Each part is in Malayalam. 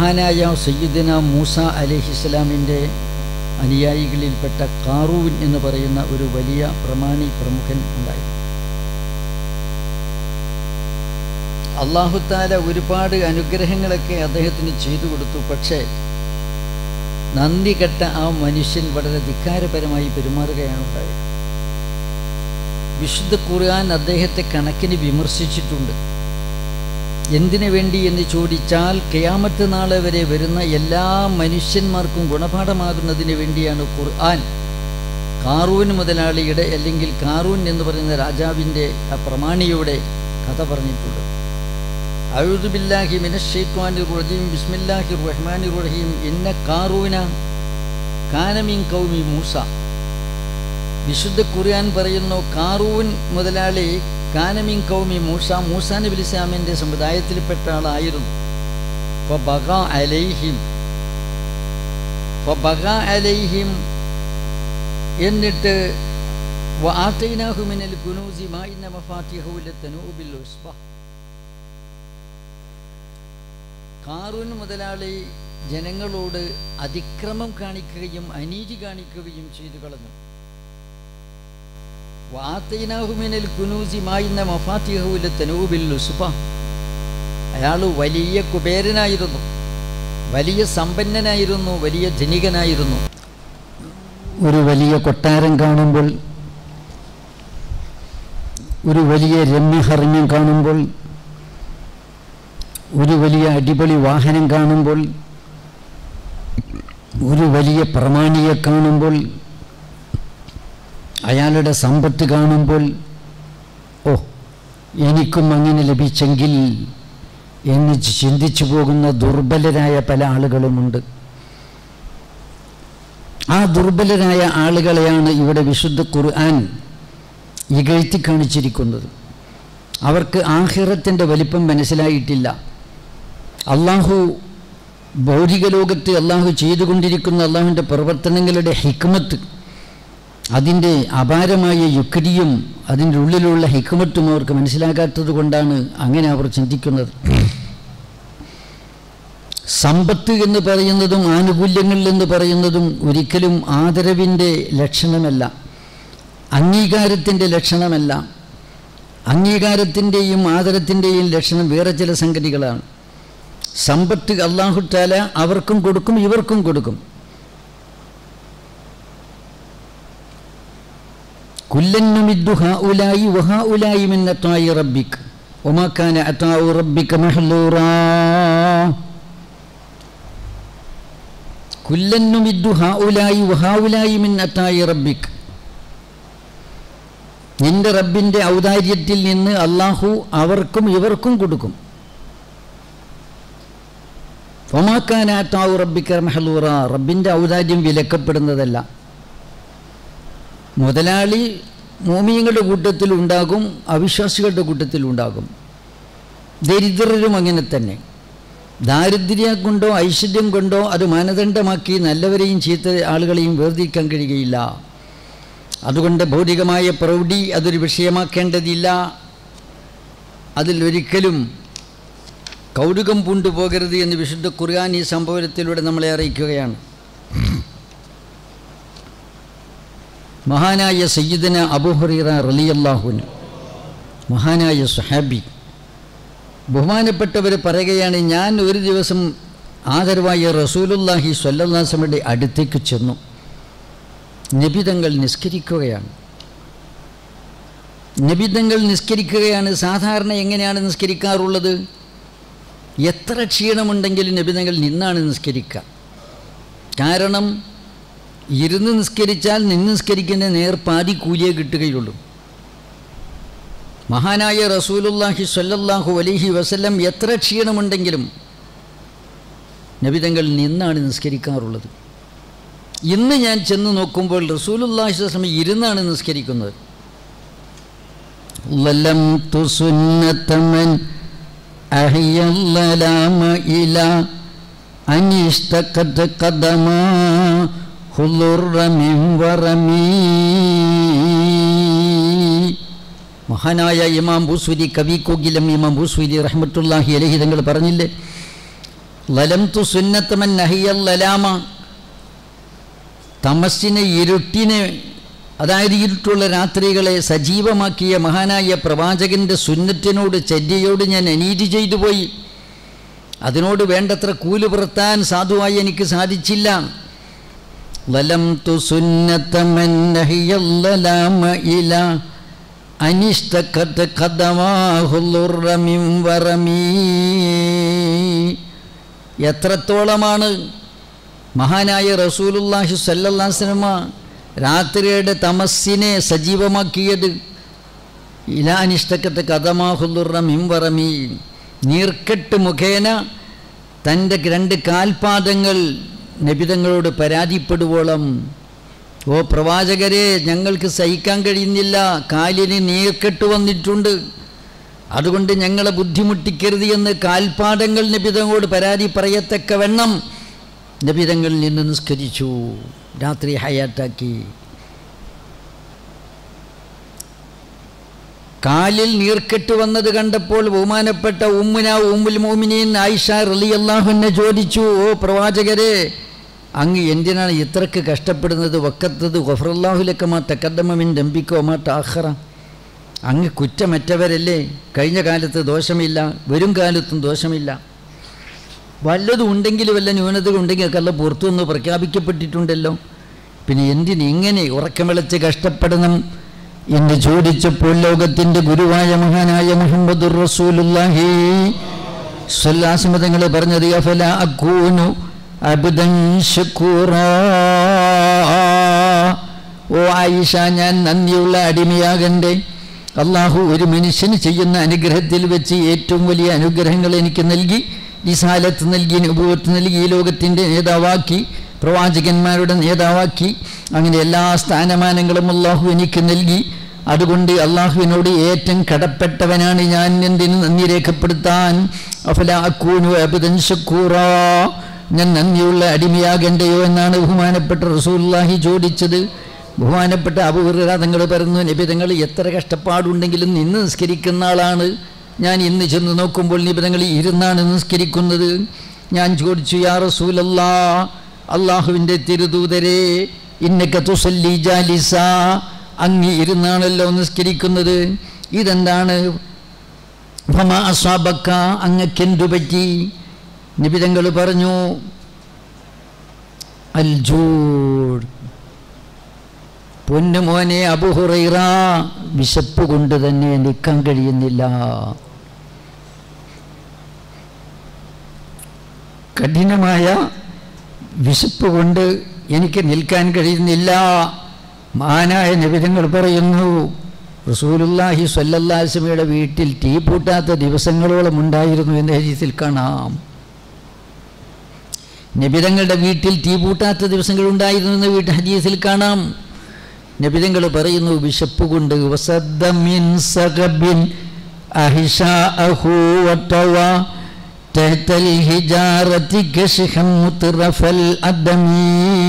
മഹാനായ സയ്യിദിന മൂസ അലഹിസ്ലാമിൻ്റെ അനുയായികളിൽപ്പെട്ട കാറൂൻ എന്ന് പറയുന്ന ഒരു വലിയ പ്രമാണി പ്രമുഖൻ ഉണ്ടായി അള്ളാഹുത്താല ഒരുപാട് അനുഗ്രഹങ്ങളൊക്കെ അദ്ദേഹത്തിന് ചെയ്തു കൊടുത്തു പക്ഷേ നന്ദി കെട്ട ആ മനുഷ്യൻ വളരെ ധിക്കാരപരമായി പെരുമാറുകയാണ് ഉണ്ടായത് വിശുദ്ധ ഖുർആൻ അദ്ദേഹത്തെ കണക്കിന് വിമർശിച്ചിട്ടുണ്ട് എന്തിനു വേണ്ടി എന്ന് ചോദിച്ചാൽ കയാമത്ത് നാളെ വരെ വരുന്ന എല്ലാ മനുഷ്യന്മാർക്കും ഗുണപാഠമാകുന്നതിന് വേണ്ടിയാണ് ഖുർആൻ കാറൂൻ മുതലാളിയുടെ അല്ലെങ്കിൽ കാറൂൻ എന്ന് പറയുന്ന രാജാവിൻ്റെ ആ പ്രമാണിയുടെ കഥ പറഞ്ഞിട്ടുള്ളത് അഴുദു ബില്ലാഹി മിനശ്ശൈത്വാനിർ റജീം ബിസ്മില്ലാഹിർ റഹ്മാനിർ റഹീം ഇന്ന കാറൂന കാനമിൻ കൗമി മൂസ വിശുദ്ധ ഖുർആൻ പറയുന്നു കാറൂൻ മുതലാളി കാനമിൻ കൗമി മൂസ മൂസ നബി ഇസ്ലാമിൻ്റെ സമുദായത്തിൽപ്പെട്ട ആളായിരുന്നു ഫബഗ അലൈഹിം ഫബഗ അലൈഹിം എന്നിട്ട് وآتيناه من الكنوز ما إن مفاتيحه لتنوء بالعصبة കാറൂൻ മുതലാളി ജനങ്ങളോട് അതിക്രമം കാണിക്കുകയും അനീതി കാണിക്കുകയും ചെയ്തു കളഞ്ഞു വാത്തൈനാഹുമിനൽ കുനൂസി മായുന്ന മഫാത്തിഹുല തനൂബിൽ ഉസുബ അയാൾ വലിയ കുബേരനായിരുന്നു വലിയ സമ്പന്നനായിരുന്നു വലിയ ധനികനായിരുന്നു ഒരു വലിയ കൊട്ടാരം കാണുമ്പോൾ ഒരു വലിയ രമ്യഹർമ്മ്യം കാണുമ്പോൾ ഒരു വലിയ അടിപൊളി വാഹനം കാണുമ്പോൾ ഒരു വലിയ പ്രമാണിയെ കാണുമ്പോൾ അയാളുടെ സമ്പത്ത് കാണുമ്പോൾ ഓ എനിക്കും അങ്ങനെ ലഭിച്ചെങ്കിൽ എന്ന് ചിന്തിച്ചു പോകുന്ന ദുർബലരായ പല ആളുകളുമുണ്ട് ആ ദുർബലരായ ആളുകളെയാണ് ഇവിടെ വിശുദ്ധ ഖുർആൻ ഇകഴ്ത്തി കാണിച്ചിരിക്കുന്നത് അവർക്ക് ആഹിറത്തിൻ്റെ വലിപ്പം മനസ്സിലായിട്ടില്ല അള്ളാഹു ഭൗതിക ലോകത്ത് അള്ളാഹു ചെയ്തുകൊണ്ടിരിക്കുന്ന അള്ളാഹുവിൻ്റെ പ്രവർത്തനങ്ങളുടെ ഹിക്മത്ത് അതിൻ്റെ അപാരമായ യുക്തിയും അതിൻ്റെ ഉള്ളിലുള്ള ഹിക്മത്തും അവർക്ക് മനസ്സിലാകാത്തത് കൊണ്ടാണ് അങ്ങനെ അവർ ചിന്തിക്കുന്നത് സമ്പത്ത് എന്ന് പറയുന്നതും ആനുകൂല്യങ്ങൾ എന്ന് പറയുന്നതും ഒരിക്കലും ആദരവിൻ്റെ ലക്ഷണമല്ല അംഗീകാരത്തിൻ്റെ ലക്ഷണമല്ല അംഗീകാരത്തിൻ്റെയും ആദരത്തിൻ്റെയും ലക്ഷണം വേറെ ചില സംഗതികളാണ് സമ്പത്ത് അള്ളാഹുത്താല അവർക്കും കൊടുക്കും ഇവർക്കും കൊടുക്കും കുല്ലന്നുമിദ്ദു ഹാ ഉലായി വഹാ ഉലായി മിന്നത്തായി റബ്ബിക്ക് ഒമാക്കാന അത്താവു റബ്ബിക്ക് മെഹ്ലൂറാ കുല്ലന്നുമിദ്ദു ഹാ ഉലായി വഹാ ഉലായി മിന്നത്തായി റബ്ബിക്ക് നിന്റെ റബ്ബിൻ്റെ ഔദാര്യത്തിൽ നിന്ന് അള്ളാഹു അവർക്കും ഇവർക്കും കൊടുക്കും ഫൊമാക്കാനാത്താവു റബ്ബിക്കർ മെഹലൂറ റബ്ബിൻ്റെ ഔദാര്യം വിലക്കപ്പെടുന്നതല്ല മുതലാളി മോമിയങ്ങളുടെ കൂട്ടത്തിൽ ഉണ്ടാകും അവിശ്വാസികളുടെ കൂട്ടത്തിൽ ഉണ്ടാകും ദരിദ്രരും അങ്ങനെ തന്നെ ദാരിദ്ര്യം കൊണ്ടോ ഐശ്വര്യം കൊണ്ടോ അത് മാനദണ്ഡമാക്കി നല്ലവരെയും ചീത്ത ആളുകളെയും വേർതിരിക്കാൻ കഴിയുകയില്ല അതുകൊണ്ട് ഭൗതികമായ പ്രൗഢി അതൊരു വിഷയമാക്കേണ്ടതില്ല അതിലൊരിക്കലും കൗതുകം പൂണ്ടുപോകരുത് എന്ന് വിശുദ്ധ ഖുർആൻ ഈ സംഭവത്തിലൂടെ നമ്മളെ അറിയിക്കുകയാണ് മഹാനായ സയ്യിദന അബുഹറീറ റലിയല്ലാഹുൻ മഹാനായ സുഹാബി ബഹുമാനപ്പെട്ടവർ പറയുകയാണ് ഞാൻ ഒരു ദിവസം ആദരവായ റസൂലുല്ലാഹി സ്വല്ലാസമയുടെ അടുത്തേക്ക് ചെന്നു നിബിതങ്ങൾ നിസ്കരിക്കുകയാണ് നിബിതങ്ങൾ നിസ്കരിക്കുകയാണ് സാധാരണ എങ്ങനെയാണ് നിസ്കരിക്കാറുള്ളത് എത്ര ക്ഷീണമുണ്ടെങ്കിലും നിബിതങ്ങൾ നിന്നാണ് നിസ്കരിക്കുക കാരണം ഇരുന്ന് നിസ്കരിച്ചാൽ നിന്ന് നിസ്കരിക്കുന്ന നേർപ്പാതി കൂലിയെ കിട്ടുകയുള്ളൂ മഹാനായ റസൂലുല്ലാഹി സ്വല്ലല്ലാഹു അലൈഹി വസല്ലം എത്ര ക്ഷീണമുണ്ടെങ്കിലും നബിതങ്ങൾ നിന്നാണ് നിസ്കരിക്കാറുള്ളത് ഇന്ന് ഞാൻ ചെന്ന് നോക്കുമ്പോൾ റസൂലുല്ലാഹി വസ്ലം ഇരുന്നാണ് നിസ്കരിക്കുന്നത് ലലം തുസുന്നത്തമൻ അഹിയല്ലലാമ ഇല അനിഷ്ടക്കത്ത് കദമാ മഹാനായ ഇമാം ഭൂസ്വരി കവി കോകിലം ഇമാം ഭൂസ്വരി റഹ്മത്തുല്ലാഹി അലഹി തങ്ങൾ പറഞ്ഞില്ലേ ലലം തു സുന്നത്തമൻ നഹിയൽ ലലാമ തമസ്സിനെ ഇരുട്ടിനെ അതായത് ഇരുട്ടുള്ള രാത്രികളെ സജീവമാക്കിയ മഹാനായ പ്രവാചകന്റെ സുന്നത്തിനോട് ചര്യയോട് ഞാൻ അനീതി ചെയ്തു പോയി അതിനോട് വേണ്ടത്ര കൂലി പുറത്താൻ സാധുവായി എനിക്ക് സാധിച്ചില്ല ലലം തു സുന്നത്തമന്നഹിയല്ലലാമ ഇല അനിഷ്ടക്കത്ത് കഥമാഹുല്ലുറമിം വറമീ എത്രത്തോളമാണ് മഹാനായ റസൂലുല്ലാഹി സല്ലല്ലാസ്ലമ രാത്രിയുടെ തമസ്സിനെ സജീവമാക്കിയത് ഇലാനിഷ്ടക്കത്ത് കഥമാഹുല്ലുറമിം വറമീ നീർക്കെട്ട് മുഖേന തൻ്റെ രണ്ട് കാൽപാദങ്ങൾ നബിതങ്ങളോട് പരാതിപ്പെടുവോളം ഓ പ്രവാചകരെ ഞങ്ങൾക്ക് സഹിക്കാൻ കഴിയുന്നില്ല കാലിന് നീർക്കെട്ട് വന്നിട്ടുണ്ട് അതുകൊണ്ട് ഞങ്ങളെ ബുദ്ധിമുട്ടിക്കരുത് എന്ന് കാൽപാദങ്ങൾ നബിതങ്ങളോട് പരാതി പറയത്തക്കവണ്ണം നബിതങ്ങളിൽ നിന്ന് നിസ്കരിച്ചു രാത്രി ഹയാറ്റാക്കി കാലിൽ നീർക്കെട്ട് വന്നത് കണ്ടപ്പോൾ ബഹുമാനപ്പെട്ട ഉമ്മുന ഉമ്മുൽ മോമിനീൻ ആയിഷ റലി അള്ളാഹുന്നെ ചോദിച്ചു ഓ പ്രവാചകരെ അങ്ങ് എന്തിനാണ് ഇത്രക്ക് കഷ്ടപ്പെടുന്നത് വക്കത്തത് ഗഫറുല്ലാഹുലക്കമാ തക്കദ്ദമിൻ ദമ്പിക്കോമാ ടാഹറ അങ്ങ് കുറ്റമറ്റവരല്ലേ കഴിഞ്ഞ കാലത്ത് ദോഷമില്ല വരും കാലത്തും ദോഷമില്ല വല്ലതും ഉണ്ടെങ്കിൽ വല്ല ന്യൂനതകൾ ഉണ്ടെങ്കിൽ ഒക്കെ അല്ല പുറത്തുനിന്ന് പ്രഖ്യാപിക്കപ്പെട്ടിട്ടുണ്ടല്ലോ പിന്നെ എന്തിന് ഇങ്ങനെ ഉറക്കം വിളച്ച് കഷ്ടപ്പെടണം എന്ന് ചോദിച്ചപ്പോൾ ലോകത്തിൻ്റെ ഗുരുവായ മഹാനായ മുഹമ്മദ് റസൂലുല്ലാഹി സ്വല്ലാസമതങ്ങൾ പറഞ്ഞത് അഫല അക്കൂനു അബ്ദൻ ശക്കൂറാ ഓ ആയിഷ ഞാൻ നന്ദിയുള്ള അടിമയാകണ്ടേ അള്ളാഹു ഒരു മനുഷ്യന് ചെയ്യുന്ന അനുഗ്രഹത്തിൽ വെച്ച് ഏറ്റവും വലിയ അനുഗ്രഹങ്ങൾ എനിക്ക് നൽകി നിസാലത്ത് നൽകി അനുഭവത്ത് നൽകി ഈ ലോകത്തിൻ്റെ നേതാവാക്കി പ്രവാചകന്മാരുടെ നേതാവാക്കി അങ്ങനെ എല്ലാ സ്ഥാനമാനങ്ങളും അള്ളാഹു എനിക്ക് നൽകി അതുകൊണ്ട് അള്ളാഹുവിനോട് ഏറ്റവും കടപ്പെട്ടവനാണ് ഞാൻ എന്തിന് നന്ദി രേഖപ്പെടുത്താൻ അഫല അക്കൂനു അബുദൻ ഷക്കൂറാ ഞാൻ നന്ദിയുള്ള അടിമയാകണ്ടയോ എന്നാണ് ബഹുമാനപ്പെട്ട റസൂല്ലാഹി ചോദിച്ചത് ബഹുമാനപ്പെട്ട അപൂർവ തങ്ങൾ പറഞ്ഞു നിബിതങ്ങൾ എത്ര കഷ്ടപ്പാടുണ്ടെങ്കിലും നിന്ന് നിസ്കരിക്കുന്ന ആളാണ് ഞാൻ ഇന്ന് ചെന്ന് നോക്കുമ്പോൾ നിബിതങ്ങൾ ഇരുന്നാണ് നിസ്കരിക്കുന്നത് ഞാൻ ചോദിച്ചു യാ റസൂലല്ലാ അള്ളാഹുവിൻ്റെ തിരുദൂതരെ ഇന്നക്ക തുസല്ലി ജാലിസ അങ്ങ് ഇരുന്നാണല്ലോ നിസ്കരിക്കുന്നത് ഇതെന്താണ് ഭമ അസ്വാബക്ക അങ്ങക്കെന്തു പറ്റി നിബിതങ്ങൾ പറഞ്ഞു അൽ ജൂഡ് പൊന്നുമോനെ അബുഹുറൈറ വിശപ്പ് കൊണ്ട് തന്നെ നിൽക്കാൻ കഴിയുന്നില്ല കഠിനമായ വിശപ്പ് കൊണ്ട് എനിക്ക് നിൽക്കാൻ കഴിയുന്നില്ല മഹാനായ നിബിധങ്ങൾ പറയുന്നു റസൂലുല്ലാഹി സ്വല്ലല്ലാസ്മയുടെ വീട്ടിൽ തീ പൂട്ടാത്ത ദിവസങ്ങളോളം ഉണ്ടായിരുന്നു എന്ന ഹരീതിൽ കാണാം നബിതങ്ങളുടെ വീട്ടിൽ തീ പൂട്ടാത്ത ദിവസങ്ങൾ ഉണ്ടായിരുന്നു എന്ന് വീട്ട് ഹദീസിൽ കാണാം നബിതങ്ങൾ പറയുന്നു വിശപ്പ് കൊണ്ട് വസദ്ദമിൻ സഗബിൻ അഹിഷാഅഹു വതവ തഹ്തൽ ഹിജാറതി കശ്ഹം മുത്രഫൽ അദ്മി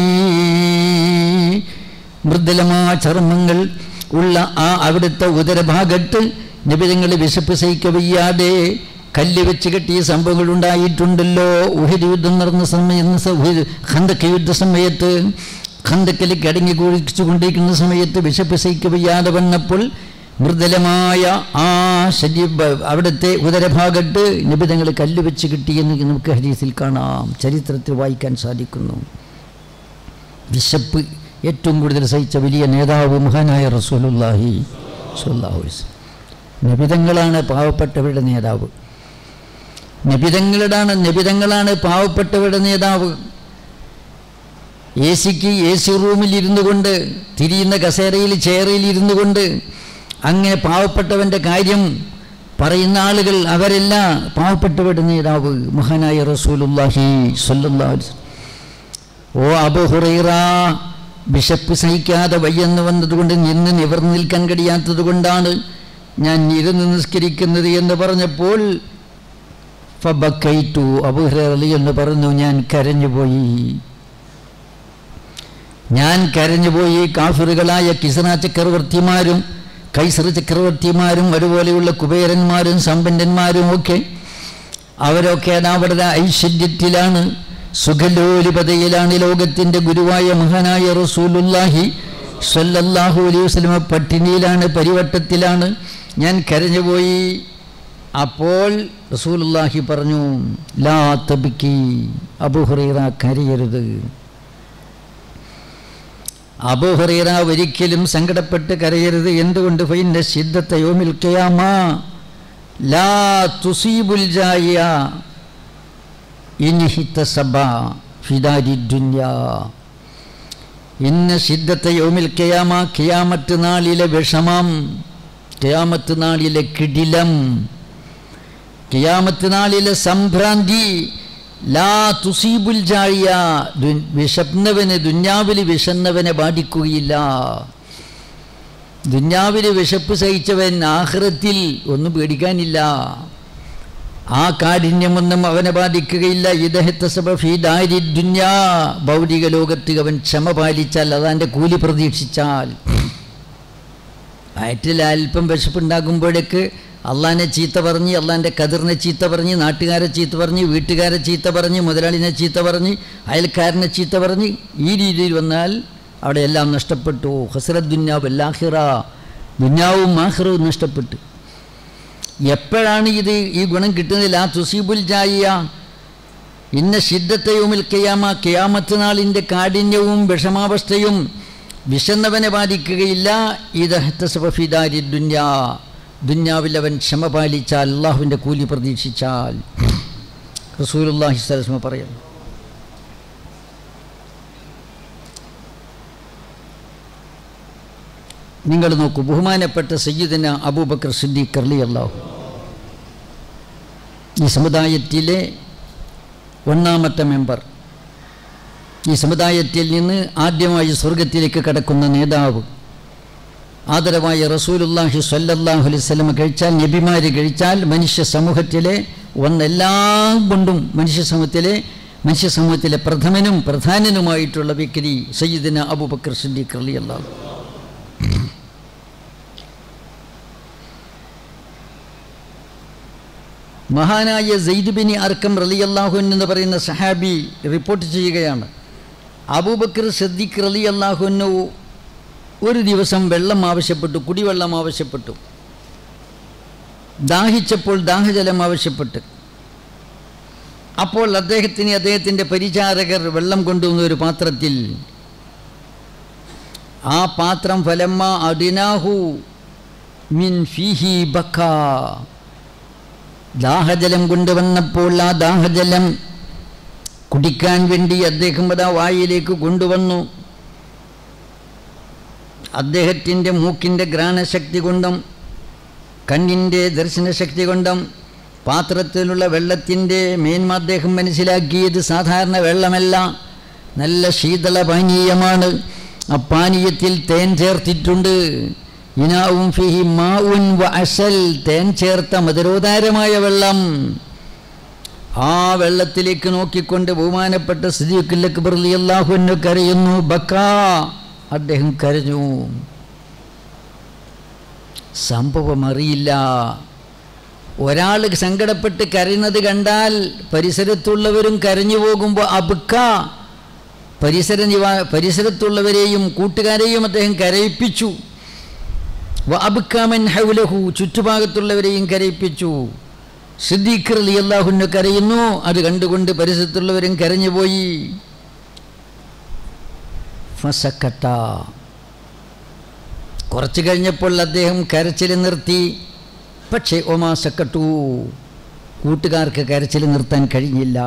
മൃദുലമായ ചർമ്മങ്ങൾ ഉള്ള ആ അവിടുത്തെ ഉദരഭാഗത്ത് നബിതങ്ങൾ വിശപ്പ് സഹിക്കവയ്യാതെ കല്ല് വെച്ച് കെട്ടിയ സംഭവങ്ങൾ ഉണ്ടായിട്ടുണ്ടല്ലോ ഉഹിദ് യുദ്ധം നടന്ന സമയം ഖന്തക്ക് യുദ്ധ സമയത്ത് ഖന്തക്കിലേക്ക് അടങ്ങി കുഴിച്ചു കൊണ്ടിരിക്കുന്ന സമയത്ത് വിശപ്പ് സഹിക്കവയ്യാതെ വന്നപ്പോൾ മൃദുലമായ ആ ശരീ അവിടുത്തെ ഉദരഭാഗത്ത് നിബിതങ്ങൾ കല്ല് വെച്ച് കിട്ടിയെന്ന് നമുക്ക് ഹരീസിൽ കാണാം ചരിത്രത്തിൽ വായിക്കാൻ സാധിക്കുന്നു വിശപ്പ് ഏറ്റവും കൂടുതൽ സഹിച്ച വലിയ നേതാവ് മഹാനായ റസൂലുല്ലാഹി സ്വല്ലാഹു നബിതങ്ങളാണ് പാവപ്പെട്ടവരുടെ നേതാവ് നബിതങ്ങളുടെയാണ് നബിതങ്ങളാണ് പാവപ്പെട്ടവരുടെ നേതാവ് എ സിക്ക് എ സി റൂമിൽ ഇരുന്നു കൊണ്ട് തിരിയുന്ന കസേരയിൽ ചെയറിൽ ഇരുന്നു കൊണ്ട് അങ്ങനെ പാവപ്പെട്ടവൻ്റെ കാര്യം പറയുന്ന ആളുകൾ അവരല്ല പാവപ്പെട്ടവരുടെ നേതാവ് മഹാനായ റസൂലുല്ലാഹി സല്ലല്ലാഹു ഓ അബു ഹുറൈറ ബിഷപ്പ് സഹിക്കാതെ വയ്യെന്ന് വന്നതുകൊണ്ട് നിന്ന് നിവർന്നു നിൽക്കാൻ കഴിയാത്തത് കൊണ്ടാണ് ഞാൻ ഇരുന്ന് നിസ്കരിക്കുന്നത് എന്ന് പറഞ്ഞപ്പോൾ ഫബക്കൈറ്റു അബുഹ്റലി എന്ന് പറഞ്ഞു ഞാൻ കരഞ്ഞുപോയി ഞാൻ കരഞ്ഞുപോയി കാഫിറുകളായ കിസറ ചക്രവർത്തിമാരും കൈസർ ചക്രവർത്തിമാരും അതുപോലെയുള്ള കുബേരന്മാരും സമ്പന്നന്മാരും ഒക്കെ അവരൊക്കെ അതാ വളരെ ഐശ്വര്യത്തിലാണ് സുഖലോലുപതയിലാണ് ലോകത്തിൻ്റെ ഗുരുവായ മഹാനായ റസൂലുല്ലാഹി സ്വല്ലല്ലാഹു അലൈഹി വസല്ലമ പട്ടിണിയിലാണ് പരിവട്ടത്തിലാണ് ഞാൻ കരഞ്ഞുപോയി അപ്പോൾ റസൂലുല്ലാഹി പറഞ്ഞു ലാ തബിക്കി അബുഹുറൈറ കരയരുത് അബുഹുറൈറ ഒരിക്കലും സങ്കടപ്പെട്ട് കരയരുത് എന്തുകൊണ്ട് ഫൈൻ്റെ സിദ്ധത്തെ യോമിൽ കയാമാ ലാ തുസീബുൽ ജായ ഇനിഹിത്തസബ ഫിദാരി ദുന്യാ ഇന്ന സിദ്ധത്തെ യോമിൽ കയാമ കയാമത്ത് നാളിലെ വിഷമം കയാമത്ത് നാളിലെ കിടിലം കിയാമത്ത് നാളിലെ സംഭ്രാന്തി ലാ തുസീബുൽ ജാഴിയ വിശന്നവന് ദുന്യാവിൽ വിശന്നവനെ ബാധിക്കുകയില്ല ദുന്യാവിൽ വിശപ്പ് സഹിച്ചവൻ ആഹ്റത്തിൽ ഒന്നും പേടിക്കാനില്ല ആ കാഠിന്യമൊന്നും അവനെ ബാധിക്കുകയില്ല ഇദ്ദേഹത്തെ സഭ ഫീദാരി ദുന്യാ ഭൗതിക ലോകത്ത് അവൻ ക്ഷമ പാലിച്ചാൽ അതാൻ്റെ കൂലി പ്രതീക്ഷിച്ചാൽ വയറ്റിൽ അല്പം വിശപ്പുണ്ടാകുമ്പോഴേക്ക് അള്ളാനെ ചീത്ത പറഞ്ഞ് അള്ളാൻ്റെ കതിറിനെ ചീത്ത പറഞ്ഞ് നാട്ടുകാരെ ചീത്ത പറഞ്ഞ് വീട്ടുകാരെ ചീത്ത പറഞ്ഞ് മുതലാളിനെ ചീത്ത പറഞ്ഞ് അയൽക്കാരനെ ചീത്ത പറഞ്ഞ് ഈ രീതിയിൽ വന്നാൽ അവിടെ എല്ലാം നഷ്ടപ്പെട്ടു ഹസ്രത് ദുന്യാവ് അല്ലാഹിറ ദുന്യാവും ആഹിറവും നഷ്ടപ്പെട്ടു എപ്പോഴാണ് ഇത് ഈ ഗുണം കിട്ടുന്നില്ല ആ തുസീബുൽ ജായിയ ഇന്ന ശിദ്ധത്തെയുമിൽ കയാമ കയാമത്ത് നാളിൻ്റെ കാഠിന്യവും വിഷമാവസ്ഥയും വിശന്നവനെ ബാധിക്കുകയില്ല ഇത് ഹത്തസഫിദാരി ദുന്യാ ദുന്യാവിൽ അവൻ ക്ഷമ പാലിച്ചാൽ അള്ളാഹുവിൻ്റെ കൂലി പ്രതീക്ഷിച്ചാൽ റസൂലുല്ലാഹി സ്വലസ്മ പറയുന്നു നിങ്ങൾ നോക്കൂ ബഹുമാനപ്പെട്ട സയ്യിദിന അബൂബക്കർ സിദ്ദീഖ് അലി അള്ളാഹു ഈ സമുദായത്തിലെ ഒന്നാമത്തെ മെമ്പർ ഈ സമുദായത്തിൽ നിന്ന് ആദ്യമായി സ്വർഗത്തിലേക്ക് കടക്കുന്ന നേതാവ് ആദരവായ റസൂലുല്ലാഹി സ്വല്ലല്ലാഹു അലൈഹി വസല്ലം കഴിച്ചാൽ നബിമാർ കഴിച്ചാൽ മനുഷ്യ സമൂഹത്തിലെ ഒന്നെല്ലാം കൊണ്ടും മനുഷ്യ സമൂഹത്തിലെ മനുഷ്യ സമൂഹത്തിലെ പ്രഥമനും പ്രധാനനുമായിട്ടുള്ള വ്യക്തി സയ്യിദിന അബൂബക്കർ സിദ്ദീഖ് അലി അള്ളാഹു മഹാനായ സെയ്ദ് ബിൻ അർക്കം റലിയല്ലാഹുൻ എന്ന് പറയുന്ന സഹാബി റിപ്പോർട്ട് ചെയ്യുകയാണ് അബൂബക്കർ സദ്ദീഖ് റലി അള്ളാഹുനു ഒരു ദിവസം വെള്ളം ആവശ്യപ്പെട്ടു കുടിവെള്ളം ആവശ്യപ്പെട്ടു ദാഹിച്ചപ്പോൾ ദാഹജലം ആവശ്യപ്പെട്ട് അപ്പോൾ അദ്ദേഹത്തിന് അദ്ദേഹത്തിൻ്റെ പരിചാരകർ വെള്ളം കൊണ്ടുവന്ന ഒരു പാത്രത്തിൽ ആ പാത്രം ഫലമ്മ അദിനാഹു മിൻ ഫിഹി ബക്ക ദാഹജലം കൊണ്ടുവന്നപ്പോൾ ആ ദാഹജലം കുടിക്കാൻ വേണ്ടി അദ്ദേഹം അതാ വായിലേക്ക് കൊണ്ടുവന്നു അദ്ദേഹത്തിൻ്റെ മൂക്കിൻ്റെ ഘ്രാണശക്തി കൊണ്ടും കണ്ണിൻ്റെ ദർശനശക്തി കൊണ്ടും പാത്രത്തിലുള്ള വെള്ളത്തിൻ്റെ മേന്മ അദ്ദേഹം മനസ്സിലാക്കിയത് സാധാരണ വെള്ളമല്ല നല്ല ശീതള പാനീയമാണ് ആ പാനീയത്തിൽ തേൻ ചേർത്തിട്ടുണ്ട് ഇനാവും ഫിഹി മാവുൻ വ അസൽ തേൻ ചേർത്ത മധുരോദാരമായ വെള്ളം ആ വെള്ളത്തിലേക്ക് നോക്കിക്കൊണ്ട് ബഹുമാനപ്പെട്ട സ്ഥിതിക്ക് പ്രതി അള്ളാഹുവിന് കരയുന്നു ബക്ക അദ്ദേഹം കരഞ്ഞു സംഭവം അറിയില്ല ഒരാൾ സങ്കടപ്പെട്ട് കരയുന്നത് കണ്ടാൽ പരിസരത്തുള്ളവരും കരഞ്ഞു പോകുമ്പോൾ അബുക്ക പരിസര നിവാ പരിസരത്തുള്ളവരെയും കൂട്ടുകാരെയും അദ്ദേഹം കരയിപ്പിച്ചു അബുക്കാമൻ ഹൗലഹു ചുറ്റുഭാഗത്തുള്ളവരെയും കരയിപ്പിച്ചു സിദ്ദീഖർ അലി അള്ളാഹുന് കരയുന്നു അത് കണ്ടുകൊണ്ട് പരിസരത്തുള്ളവരും കരഞ്ഞുപോയി ഫസക്കട്ട കുറച്ച് കഴിഞ്ഞപ്പോൾ അദ്ദേഹം കരച്ചിൽ നിർത്തി പക്ഷേ ഒമാ സക്കട്ടു കൂട്ടുകാർക്ക് കരച്ചിൽ നിർത്താൻ കഴിഞ്ഞില്ല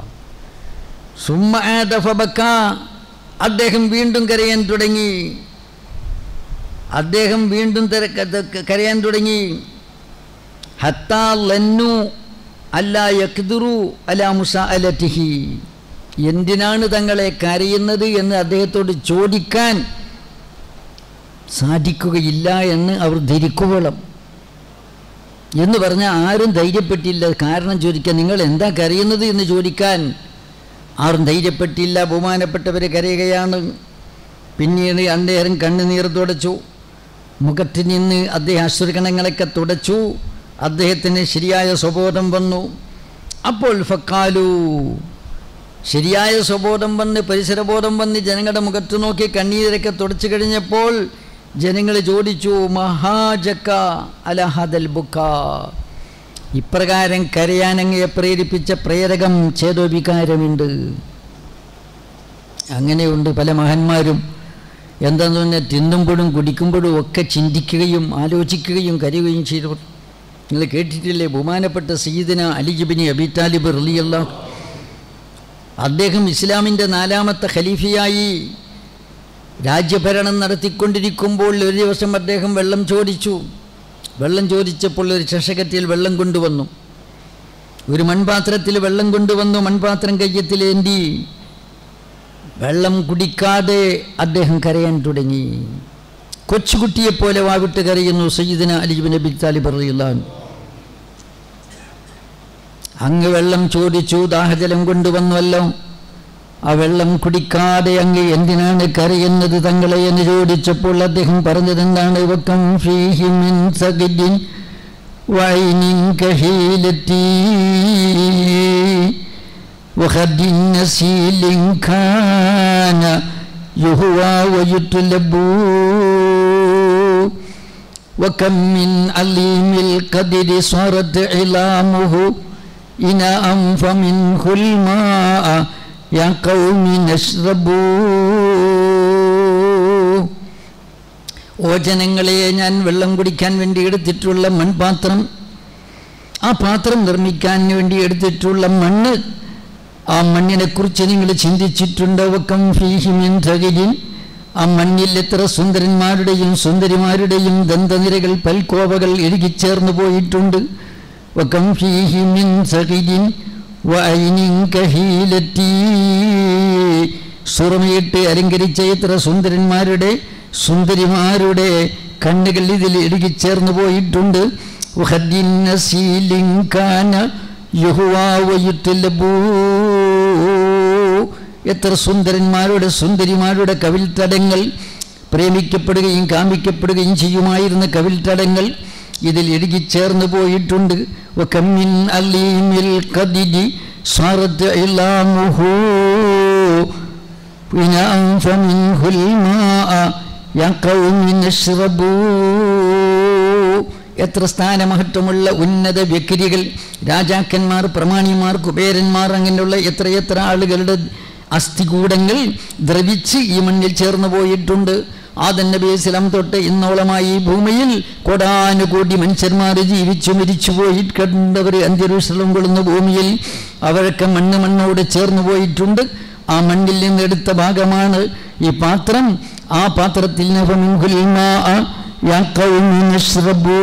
സുമ്മബക്ക അദ്ദേഹം വീണ്ടും കരയാൻ തുടങ്ങി അദ്ദേഹം വീണ്ടും കരയാൻ തുടങ്ങി ഹത്താ ലന്നു അല്ല യക്തുറു അല മുസ അലറ്റിഹി എന്തിനാണ് തങ്ങളെ കരയുന്നത് എന്ന് അദ്ദേഹത്തോട് ചോദിക്കാൻ സാധിക്കുകയില്ല എന്ന് അവർ ധരിക്കുവോളം എന്ന് പറഞ്ഞാൽ ആരും ധൈര്യപ്പെട്ടില്ല കാരണം ചോദിക്കാൻ നിങ്ങൾ എന്താ കരയുന്നത് എന്ന് ചോദിക്കാൻ ആരും ധൈര്യപ്പെട്ടില്ല ബഹുമാനപ്പെട്ടവരെ കരയുകയാണ് പിന്നീട് അദ്ദേഹം കണ്ണുനീർ തുടച്ചു മുഖത്തിൽ നിന്ന് അദ്ദേഹം അശ്വരകണങ്ങളൊക്കെ തുടച്ചു അദ്ദേഹത്തിന് ശരിയായ സ്വബോധം വന്നു അപ്പോൾ ഫക്കാലു ശരിയായ സ്വബോധം വന്ന് പരിസരബോധം വന്ന് ജനങ്ങളുടെ മുഖത്ത് നോക്കി കണ്ണീരൊക്കെ തുടച്ചു കഴിഞ്ഞപ്പോൾ ജനങ്ങൾ ചോദിച്ചു മഹാജക്ക അലഹദൽ ബുക്ക ഇപ്രകാരം കരയാനങ്ങയെ പ്രേരിപ്പിച്ച പ്രേരകം ചേതോവികാരമുണ്ട് അങ്ങനെയുണ്ട് പല മഹാന്മാരും എന്താന്ന് പറഞ്ഞാൽ തിന്നുമ്പോഴും കുടിക്കുമ്പോഴും ഒക്കെ ചിന്തിക്കുകയും ആലോചിക്കുകയും കരയുകയും ചെയ്തു നിങ്ങൾ കേട്ടിട്ടില്ലേ ബഹുമാനപ്പെട്ട സയ്യിദിന അലിജിബിനി അബി താലിബ് റലിയല്ല അദ്ദേഹം ഇസ്ലാമിൻ്റെ നാലാമത്തെ ഖലീഫയായി രാജ്യഭരണം നടത്തിക്കൊണ്ടിരിക്കുമ്പോൾ ഒരു ദിവസം അദ്ദേഹം വെള്ളം ചോദിച്ചു വെള്ളം ചോദിച്ചപ്പോൾ ഒരു ചഷകത്തിൽ വെള്ളം കൊണ്ടുവന്നു ഒരു മൺപാത്രത്തിൽ വെള്ളം കൊണ്ടുവന്നു മൺപാത്രം കയ്യത്തിലേന്തി വെള്ളം കുടിക്കാതെ അദ്ദേഹം കരയാൻ തുടങ്ങി കൊച്ചുകുട്ടിയെപ്പോലെ വാവിട്ട് കരയുന്നു സയ്യിദിന അലിബിൻ നബി താലിബ് റളിയല്ലാഹു അങ്ങ് വെള്ളം ചോദിച്ചു ദാഹജലം കൊണ്ടുവന്നുവല്ലോ ആ വെള്ളം കുടിക്കാതെ അങ്ങ് എന്തിനാണ് കരയുന്നത് തങ്ങളെ എന്ന് ചോദിച്ചപ്പോൾ അദ്ദേഹം പറഞ്ഞത് എന്താണ് വക്കം ഫീഹി മിൻ സഗിദിൻ വൈനിൻ കഹീലത്തി وخد نسيل كان يهوى ويطلب وكم من عليم القدر صارت علامه إناء فمنه الماء يا قوم نشربوا ഓ ജനങ്ങളെ ഞാൻ വെള്ളം കുടിക്കാൻ വേണ്ടി എടുത്തിട്ടുള്ള മൺപാത്രം ആ പാത്രം നിർമ്മിക്കാൻ വേണ്ടി എടുത്തിട്ടുള്ള മണ്ണ് ആ മണ്ണിനെ കുറിച്ച് നിങ്ങൾ ചിന്തിച്ചിട്ടുണ്ട് വക്കം ഫീഹിമിൻ തകിലിൻ ആ മണ്ണിൽ എത്ര സുന്ദരന്മാരുടെയും സുന്ദരിമാരുടെയും ദന്തനിരകൾ പൽക്കോവകൾ ഇഴുകിച്ചേർന്നു പോയിട്ടുണ്ട് വക്കം ഫീഹിമിൻ സകിലിൻ വൈനിൻ കഹീലത്തി സുറമയിട്ട് അലങ്കരിച്ച എത്ര സുന്ദരന്മാരുടെ സുന്ദരിമാരുടെ കണ്ണുകൾ ഇതിൽ ഇടുകിച്ചേർന്നു പോയിട്ടുണ്ട് വഹദ്ദിൻ നസീലിൻ കാന യഹുവാ വയുത്തലബൂ എത്ര സുന്ദരന്മാരുടെ സുന്ദരിമാരുടെ കവിൽത്തടങ്ങൾ പ്രേമിക്കപ്പെടുകയും കാമിക്കപ്പെടുകയും ചെയ്യുമായിരുന്ന കവിൽത്തടങ്ങൾ ഇതിൽ ഇടുകിച്ചേർന്നു പോയിട്ടുണ്ട് വകമ്മിൻ അലീമിൽ കദിരി സാറത്ത് ഇലാമുഹു بناء فمنه الماء يا قوم نشربوا എത്ര സ്ഥാനമഹത്വമുള്ള ഉന്നത വ്യക്തികൾ രാജാക്കന്മാർ പ്രമാണിമാർ കുബേരന്മാർ അങ്ങനെയുള്ള എത്രയെത്ര ആളുകളുടെ അസ്ഥികൂടങ്ങൾ ദ്രവിച്ച് ഈ മണ്ണിൽ ചേർന്ന് പോയിട്ടുണ്ട് ആദൻ നബി ഇസ്ലാം തൊട്ട് ഇന്നോളമായി ഈ ഭൂമിയിൽ കോടാനുകൂടി മനുഷ്യന്മാർ ജീവിച്ചു മരിച്ചു പോയി കണ്ടവർ അന്ത്യരൂഷണം കൊള്ളുന്ന ഭൂമിയിൽ അവരൊക്കെ മണ്ണ് മണ്ണോട് ചേർന്ന് പോയിട്ടുണ്ട് ആ മണ്ണിൽ നിന്ന് എടുത്ത ഭാഗമാണ് ഈ പാത്രം ആ പാത്രത്തിൽ നഫമിൻഹുൽ മാഅ യാ ഖൗമി നശ്റബൂ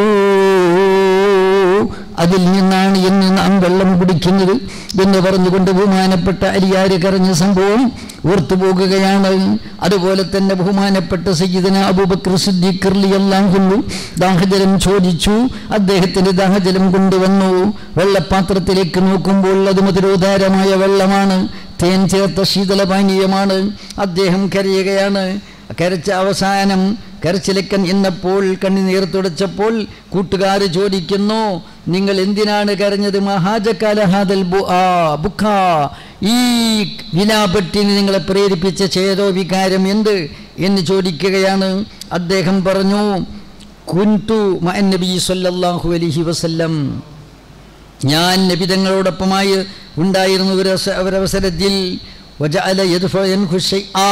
അതിൽ നിന്നാണ് ഇന്ന് നാം വെള്ളം കുടിക്കുന്നത് എന്ന് പറഞ്ഞുകൊണ്ട് ബഹുമാനപ്പെട്ട അരിയാര് കരഞ്ഞ സംഭവം ഓർത്തുപോകുകയാണ് അതുപോലെ തന്നെ ബഹുമാനപ്പെട്ട സയ്യിദന അബൂബക്കർ സിദ്ദീഖ് അള്ളാഹുന്നു ദാഹജലം ചോദിച്ചു അദ്ദേഹത്തിന് ദാഹജലം കൊണ്ടുവന്നു വെള്ളപ്പാത്രത്തിലേക്ക് നോക്കുമ്പോൾ അത് മധുരോധാരമായ വെള്ളമാണ് തേൻ ചേർത്ത ശീതളപാനീയമാണ് അദ്ദേഹം കരയുകയാണ് കരച്ച അവസാനം കരച്ചിലക്കൻ എന്നപ്പോൾ കണ്ണുനീർ തുടച്ചപ്പോൾ കൂട്ടുകാർ ചോദിക്കുന്നു നിങ്ങൾ എന്തിനാണ് കരഞ്ഞത് മഹാജക്കാലഹാദൽ ബുഖ ഈ വിലാപട്ടിന് നിങ്ങളെ പ്രേരിപ്പിച്ച ചേതോ വികാരം എന്ത് എന്ന് ചോദിക്കുകയാണ് അദ്ദേഹം പറഞ്ഞു കുൻതു നബി സല്ലല്ലാഹു അലൈഹി വസല്ലം ഞാൻ നബിതങ്ങളോടൊപ്പമായി ഉണ്ടായിരുന്ന ഒരു ഒരവസരത്തിൽ വജഅല യദ്ഫഅൻഹു ശൈആ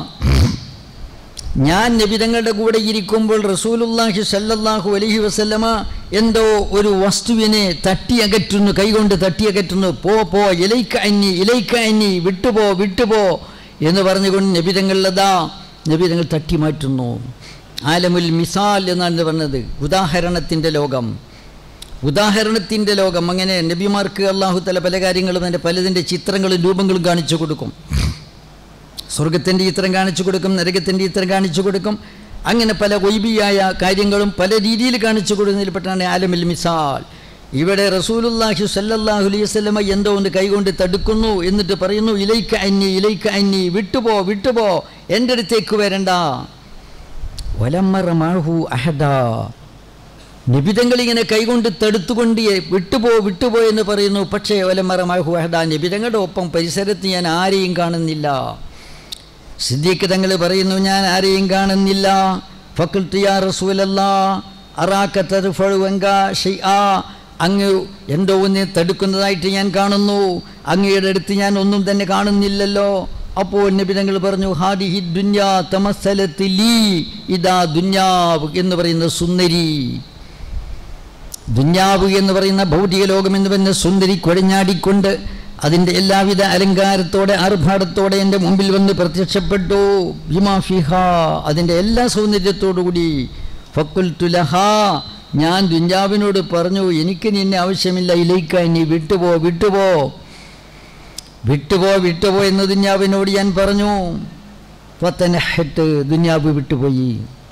ഞാൻ നബിതങ്ങളുടെ കൂടെ ഇരിക്കുമ്പോൾ റസൂലുല്ലാഹി സല്ലല്ലാഹു അലൈഹി വസല്ലമ എന്തോ ഒരു വസ്തുവിനെ തട്ടിയകറ്റുന്നു കൈകൊണ്ട് തട്ടിയകറ്റുന്നു പോ പോ ഇലൈക്ക അന്നി ഇലൈക്ക അന്നി വിട്ടുപോ വിട്ടുപോ എന്ന് പറഞ്ഞുകൊണ്ട് നബിതങ്ങളിലതാ നബിതങ്ങൾ തട്ടി മാറ്റുന്നു ആലമുൽ മിസാൽ എന്നാണ് പറഞ്ഞത് ഉദാഹരണത്തിൻ്റെ ലോകം ഉദാഹരണത്തിൻ്റെ ലോകം അങ്ങനെ നബിമാർക്ക് അള്ളാഹു തല പല കാര്യങ്ങളും അതിൻ്റെ പലതിൻ്റെ ചിത്രങ്ങളും രൂപങ്ങളും കാണിച്ചു കൊടുക്കും സ്വർഗത്തിൻ്റെ ചിത്രം കാണിച്ചു കൊടുക്കും നരകത്തിൻ്റെ ചിത്രം കാണിച്ചു കൊടുക്കും അങ്ങനെ പല ഒയ്ബിയായ കാര്യങ്ങളും പല രീതിയിൽ കാണിച്ചു കൊടുക്കുന്നതിൽപ്പെട്ടാണ് ആലമിൽ മിസാൽ ഇവിടെ റസൂലുല്ലാഹി സല്ലല്ലാഹു അലൈഹി വസല്ലമ എന്തോ ഒന്ന് കൈകൊണ്ട് തടുക്കുന്നു എന്നിട്ട് പറയുന്നു ഇലൈക്ക അന്നി ഇലൈക്ക അന്നി വിട്ടുപോ വിട്ടുപോ എൻ്റെ അടുത്തേക്ക് വരണ്ട ഒലമ്മറ മാഹു അഹദ നിബിതങ്ങൾ ഇങ്ങനെ കൈകൊണ്ട് തടുത്തുകൊണ്ട് വിട്ടുപോ വിട്ടുപോ എന്ന് പറയുന്നു പക്ഷേ ഒലമറമാഹുഹദ നിബിതങ്ങളുടെ ഒപ്പം പരിസരത്ത് ഞാൻ ആരെയും കാണുന്നില്ല സിദ്ദീഖ് തങ്ങൾ പറയുന്നു ഞാൻ ആരെയും കാണുന്നില്ല ഫക്കുൽത്തിയ റസൂലല്ല അറാക്കത്തറുഫഴുവങ്ക ഷെയ്ആ അങ്ങ് എന്തോ ഒന്ന് തടുക്കുന്നതായിട്ട് ഞാൻ കാണുന്നു അങ്ങയുടെ അടുത്ത് ഞാൻ ഒന്നും തന്നെ കാണുന്നില്ലല്ലോ അപ്പോൾ നബി തങ്ങൾ പറഞ്ഞു ഹാദിഹി ദുന്യാ തമസ്സലത്ത് ലീ ഇതാ ദുന്യാവ് എന്ന് പറയുന്ന സുന്ദരി ദുന്യാവ് എന്ന് പറയുന്ന ഭൗതിക ലോകം എന്ന് പറയുന്ന സുന്ദരി കുഴഞ്ഞാടിക്കൊണ്ട് അതിൻ്റെ എല്ലാവിധ അലങ്കാരത്തോടെ ആർഭാടത്തോടെ എൻ്റെ മുമ്പിൽ വന്ന് പ്രത്യക്ഷപ്പെട്ടു ബിമാഫിഹ അതിൻ്റെ എല്ലാ സൗന്ദര്യത്തോടുകൂടി ഫക്കുൽ തുലഹ ഞാൻ ദുന്യാവിനോട് പറഞ്ഞു എനിക്ക് നിന്നെ ആവശ്യമില്ല ഇലയിക്ക നീ വിട്ടുപോ വിട്ടുപോ വിട്ടുപോ വിട്ടുപോ എന്ന് ദുന്യാവിനോട് ഞാൻ പറഞ്ഞു ഫത്തനഹത്ത് ദുന്യാവ് വിട്ടുപോയി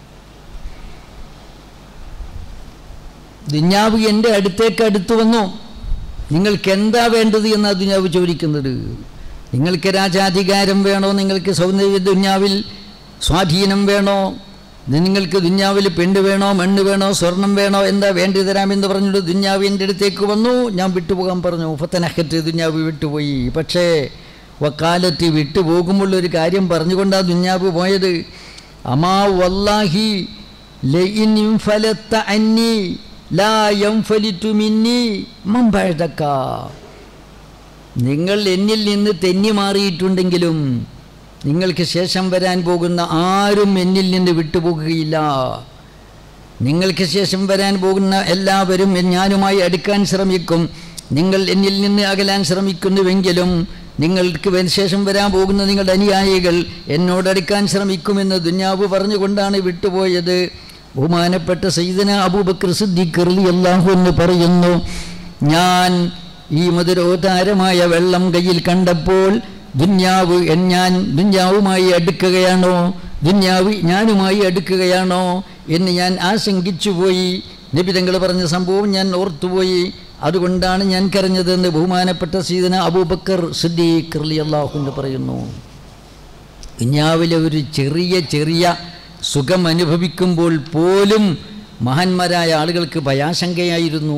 ദുന്യാവ് എൻ്റെ അടുത്തേക്ക് അടുത്തു വന്നു നിങ്ങൾക്ക് എന്താ വേണ്ടത് എന്ന് ദുന്യാവ് ചോദിക്കുന്നത് നിങ്ങൾക്ക് രാജാധികാരം വേണോ നിങ്ങൾക്ക് സൗന്ദര്യ ദുന്യാവിൽ സ്വാധീനം വേണോ നിങ്ങൾക്ക് ദുന്യാവിൽ പെണ്ണ് വേണോ മണ്ണ് വേണോ സ്വർണം വേണോ എന്താ വേണ്ടി തരാമെന്ന് പറഞ്ഞിട്ട് ദുന്യാവ് എൻ്റെ അടുത്തേക്ക് വന്നു ഞാൻ വിട്ടുപോകാൻ പറഞ്ഞു ഫത്തനഹത്ത് ദുന്യാവ് വിട്ടുപോയി പക്ഷേ വക്കാലത്ത് വിട്ടുപോകുമ്പോൾ ഒരു കാര്യം പറഞ്ഞുകൊണ്ടാണ് ദുന്യാവ് പോയത് അമാ വല്ലാഹി ലഇൻ ഫലത്ത അന്നി ലാ യംഫലിറ്റു മിന്നി മമ്പഴതക്ക നിങ്ങൾ എന്നിൽ നിന്ന് തെന്നി മാറിയിട്ടുണ്ടെങ്കിലും നിങ്ങൾക്ക് ശേഷം വരാൻ പോകുന്ന ആരും എന്നിൽ നിന്ന് വിട്ടുപോകുകയില്ല നിങ്ങൾക്ക് ശേഷം വരാൻ പോകുന്ന എല്ലാവരും ഞാനുമായി അടുക്കാൻ ശ്രമിക്കും നിങ്ങൾ എന്നിൽ നിന്ന് അകലാൻ ശ്രമിക്കുന്നുവെങ്കിലും നിങ്ങൾക്ക് വ- ശേഷം വരാൻ പോകുന്ന നിങ്ങളുടെ അനുയായികൾ എന്നോടടുക്കാൻ ശ്രമിക്കുമെന്ന് ദുന്യാവ് പറഞ്ഞുകൊണ്ടാണ് വിട്ടുപോയത് ബഹുമാനപ്പെട്ട സയ്യിദന അബൂബക്കർ സിദ്ദീഖ് അള്ളാഹു എന്ന് പറയുന്നു ഞാൻ ഈ മധുരോധാരമായ വെള്ളം കയ്യിൽ കണ്ടപ്പോൾ ദുന്യാവ് എൻ- ഞാൻ ദുന്യാവുമായി അടുക്കുകയാണോ ദുന്യാവ് ഞാനുമായി അടുക്കുകയാണോ എന്ന് ഞാൻ ആശങ്കിച്ചു പോയി നബി തങ്ങൾ പറഞ്ഞ സംഭവം ഞാൻ ഓർത്തുപോയി അതുകൊണ്ടാണ് ഞാൻ കരഞ്ഞതെന്ന് ബഹുമാനപ്പെട്ട സീതന അബൂബക്കർ സിദ്ദീഖ് അള്ളാഹു എന്ന് പറയുന്നു ദുന്യാവിലെ ഒരു ചെറിയ ചെറിയ സുഖം അനുഭവിക്കുമ്പോൾ പോലും മഹാന്മാരായ ആളുകൾക്ക് ഭയാശങ്കയായിരുന്നു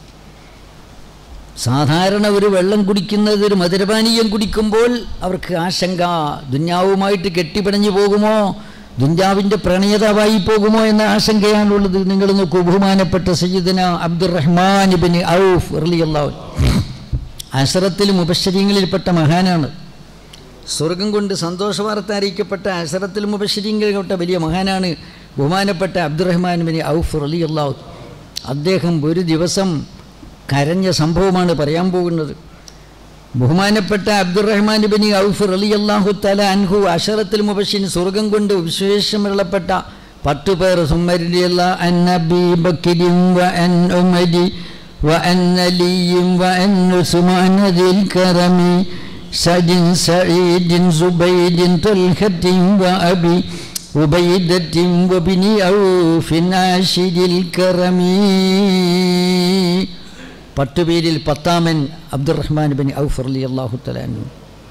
സാധാരണ ഒരു വെള്ളം കുടിക്കുന്നത് ഒരു മധുരപാനീയം കുടിക്കുമ്പോൾ അവർക്ക് ആശങ്ക ദുന്യാവുമായിട്ട് കെട്ടിപ്പിണഞ്ഞു പോകുമോ ദുന്യാവിൻ്റെ പ്രണയതാവായി പോകുമോ എന്ന ആശങ്കയാണുള്ളത് നിങ്ങൾ നോക്കൂ ബഹുമാനപ്പെട്ട സയ്യിദന അബ്ദുറഹ്മാൻ ബിൻ ഔഫ് റളിയല്ലാഹു അസറത്തിൽ മുബശ്ശരീങ്ങളിൽപ്പെട്ട മഹാനാണ് സ്വർഗം കൊണ്ട് സന്തോഷ വാർത്ത അറിയിക്കപ്പെട്ട അസറത്തിൽ മുബശ്ശരീങ്ങളിൽപ്പെട്ട വലിയ മഹാനാണ് ബഹുമാനപ്പെട്ട അബ്ദുറഹ്മാൻ ബിൻ ഔഫ് റളിയല്ലാഹു അദ്ദേഹം ഒരു ദിവസം കരഞ്ഞ സംഭവമാണ് പറയാൻ പോകുന്നത് ബഹുമാനപ്പെട്ട അബ്ദുറഹ്മാൻ ബിൻ ഔഫ് റലി അള്ളാഹു തല അൻഹു അഷറത്തിൽ മുബഷിൻ സ്വർഗം കൊണ്ട് വിശേഷമുള്ളപ്പെട്ട പത്തു പേർ സുമരിയുള്ള അന്നബി ബക്കിരിം വ അൻ ഉമരി വ അൻ അലിയും വ അൻ ഉസ്മാൻ ദിൽ കറമി സജിൻ സഈദിൻ സുബൈദിൻ തുൽഹത്തിൻ വ അബി ഉബൈദത്തിൻ വബിനി ഔഫിൻ ആശിരിൽ കറമീ പത്ത് പേരിൽ പത്താമൻ അബ്ദുറഹ്മാൻ ബിൻ ഔഫ് അലി അള്ളാഹു തലാനു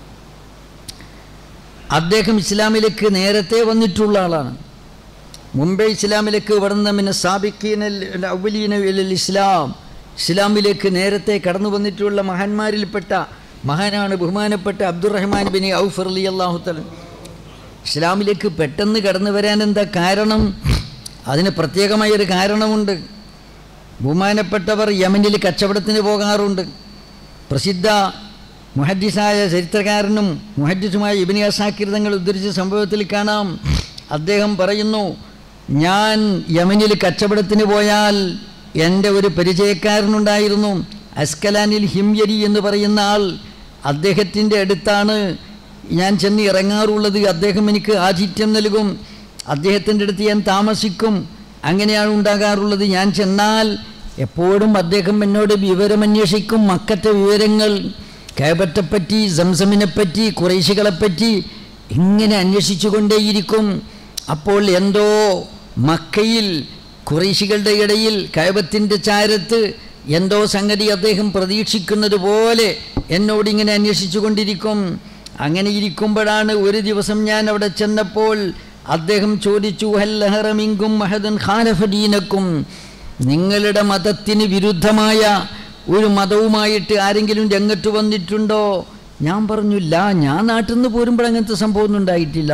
അദ്ദേഹം ഇസ്ലാമിലേക്ക് നേരത്തെ വന്നിട്ടുള്ള ആളാണ് മുംബൈ ഇസ്ലാമിലേക്ക് വരുന്ന പിന്നെ സാബിക്കീനൽ അവലീന ഇലൽ ഇസ്ലാം ഇസ്ലാമിലേക്ക് നേരത്തെ കടന്നു വന്നിട്ടുള്ള മഹാന്മാരിൽപ്പെട്ട മഹാനാണ് ബഹുമാനപ്പെട്ട അബ്ദുറഹ്മാൻ ബിൻ ഔഫ് അലി അള്ളാഹു തലൻ ഇസ്ലാമിലേക്ക് പെട്ടെന്ന് കടന്നു വരാൻ എന്താ കാരണം അതിന് പ്രത്യേകമായൊരു കാരണമുണ്ട് ബഹുമാനപ്പെട്ടവർ യമനിൽ കച്ചവടത്തിന് പോകാറുണ്ട് പ്രസിദ്ധ മുഹദ്ദിസായ ചരിത്രകാരനും മുഹദ്ദിസുമായ ഇബിനി അസാക്കിർ തങ്ങൾ ഉദ്ധരിച്ച സംഭവത്തിൽ കാണാം അദ്ദേഹം പറയുന്നു ഞാൻ യമനിൽ കച്ചവടത്തിന് പോയാൽ എൻ്റെ ഒരു പരിചയക്കാരനുണ്ടായിരുന്നു അസ്കലാനിൽ ഹിംയരി എന്ന് പറയുന്ന ആൾ അദ്ദേഹത്തിൻ്റെ അടുത്താണ് ഞാൻ ചെന്ന് ഇറങ്ങാറുള്ളത് അദ്ദേഹം എനിക്ക് ആതിഥ്യം നൽകും അദ്ദേഹത്തിൻ്റെ അടുത്ത് ഞാൻ താമസിക്കും അങ്ങനെയാണ് ഉണ്ടാകാറുള്ളത് ഞാൻ ചെന്നാൽ എപ്പോഴും അദ്ദേഹം എന്നോട് വിവരമന്വേഷിക്കും മക്കത്തെ വിവരങ്ങൾ കേബറ്റെപ്പറ്റി സംസമിനെപ്പറ്റി കുറേശികളെപ്പറ്റി ഇങ്ങനെ അന്വേഷിച്ചു കൊണ്ടേയിരിക്കും അപ്പോൾ എന്തോ മക്കയിൽ കുറേശികളുടെ ഇടയിൽ കൈബത്തിൻ്റെ ചാരത്ത് എന്തോ സംഗതി അദ്ദേഹം പ്രതീക്ഷിക്കുന്നത് പോലെ എന്നോടിങ്ങനെ അന്വേഷിച്ചു കൊണ്ടിരിക്കും അങ്ങനെ ഇരിക്കുമ്പോഴാണ് ഒരു ദിവസം ഞാൻ അവിടെ ചെന്നപ്പോൾ അദ്ദേഹം ചോദിച്ചു ഹല്ലഹറമിങ്കും മഹദൻ ഖാലഫദീനക്കും നിങ്ങളുടെ മതത്തിന് വിരുദ്ധമായ ഒരു മതവുമായിട്ട് ആരെങ്കിലും രംഗത്ത് വന്നിട്ടുണ്ടോ ഞാൻ പറഞ്ഞില്ല ഞാൻ നാട്ടിൽ നിന്ന് പോരുമ്പോൾ അങ്ങനത്തെ സംഭവം ഒന്നും ഉണ്ടായിട്ടില്ല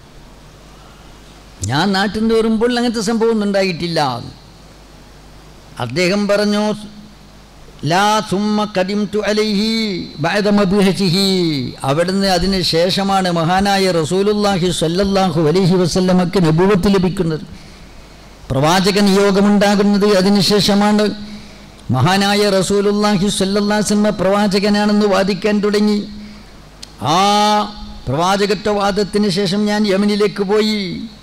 ഞാൻ നാട്ടിൽ നിന്ന് വരുമ്പോൾ അങ്ങനത്തെ സംഭവം ഒന്നും ഉണ്ടായിട്ടില്ല അദ്ദേഹം പറഞ്ഞു ലാ സുമ്മ കദിം തു അലൈഹി ബഅദമബിഹി അവിടുന്ന് അതിന് ശേഷമാണ് മഹാനായ റസൂലുല്ലാഹി സ്വല്ലല്ലാഹു അലൈഹി വസല്ലമക്ക് നബുവത്ത് ലഭിക്കുന്നത് പ്രവാചക നിയോഗമുണ്ടാകുന്നത് അതിനുശേഷമാണ് മഹാനായ റസൂലുല്ലാഹി സ്വല്ലല്ലാഹുസ്ലമ പ്രവാചകനാണെന്ന് വാദിക്കാൻ തുടങ്ങി ആ പ്രവാചകത്വവാദത്തിന് ശേഷം ഞാൻ യമനിലേക്ക് പോയി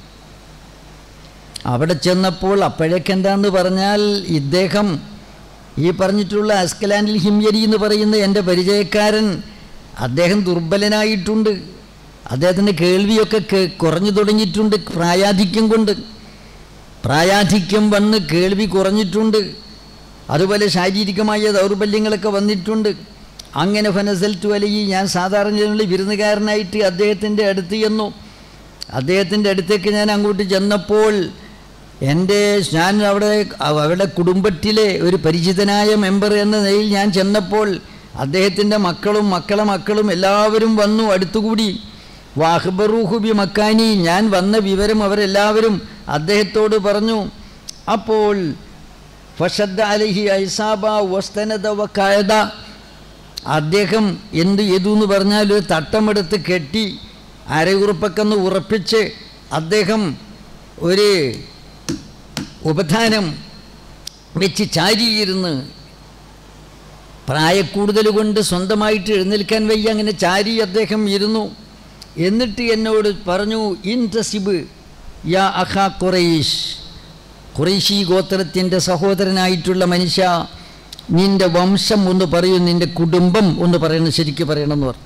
അവിടെ ചെന്നപ്പോൾ അപ്പോഴേക്കെന്താന്ന് പറഞ്ഞാൽ ഇദ്ദേഹം ഈ പറഞ്ഞിട്ടുള്ള അസ്കലാനിൽ ഹിംയരി എന്ന് പറയുന്ന എൻ്റെ പരിചയക്കാരൻ അദ്ദേഹം ദുർബലനായിട്ടുണ്ട് അദ്ദേഹത്തിൻ്റെ കേൾവിയൊക്കെ കേ- കുറഞ്ഞു തുടങ്ങിയിട്ടുണ്ട് പ്രായാധിക്യം കൊണ്ട് പ്രായാധിക്യം വന്ന് കേൾവി കുറഞ്ഞിട്ടുണ്ട് അതുപോലെ ശാരീരികമായ ദൗർബല്യങ്ങളൊക്കെ വന്നിട്ടുണ്ട് അങ്ങനെ ഫനസൽ തുവലയി ഞാൻ സാധാരണ വിരുന്നുകാരനായിട്ട് അദ്ദേഹത്തിൻ്റെ അടുത്ത് ചെന്നു അദ്ദേഹത്തിൻ്റെ അടുത്തേക്ക് ഞാൻ അങ്ങോട്ട് ചെന്നപ്പോൾ എൻ്റെ ഞാൻ അവിടെ അവരുടെ കുടുംബത്തിലെ ഒരു പരിചിതനായ മെമ്പർ എന്ന നിലയിൽ ഞാൻ ചെന്നപ്പോൾ അദ്ദേഹത്തിൻ്റെ മക്കളും മക്കളെ മക്കളും എല്ലാവരും വന്നു അടുത്തുകൂടി വാഹ്ബറൂഹുബി മക്കാനി ഞാൻ വന്ന വിവരം അവരെല്ലാവരും അദ്ദേഹത്തോട് പറഞ്ഞു അപ്പോൾ ഫഷദ്ദ അലഹി ഐസാബ വസ്തനദ വക്കായത അദ്ദേഹം എന്ത് ചെയ്തു എന്ന് പറഞ്ഞാൽ ഒരു തട്ടമെടുത്ത് കെട്ടി അരയുറപ്പൊക്കെ ഉറപ്പിച്ച് അദ്ദേഹം ഒരു ഉപധാനം വെച്ച് ചാരിയിരുന്ന് പ്രായക്കൂടുതൽ കൊണ്ട് സ്വന്തമായിട്ട് എഴുന്നേൽക്കാൻ വയ്യ അങ്ങനെ ചാരി അദ്ദേഹം ഇരുന്നു എന്നിട്ട് എന്നോട് പറഞ്ഞു ഇൻ തസിബ് യാ അഖ ഖുറൈഷ് ഖുറൈശി ഗോത്രത്തിൻ്റെ സഹോദരനായിട്ടുള്ള മനുഷ്യ നിന്റെ വംശം ഒന്ന് പറയൂ നിന്റെ കുടുംബം ഒന്ന് പറയണം ശരിക്ക് പറയണമെന്ന് പറഞ്ഞു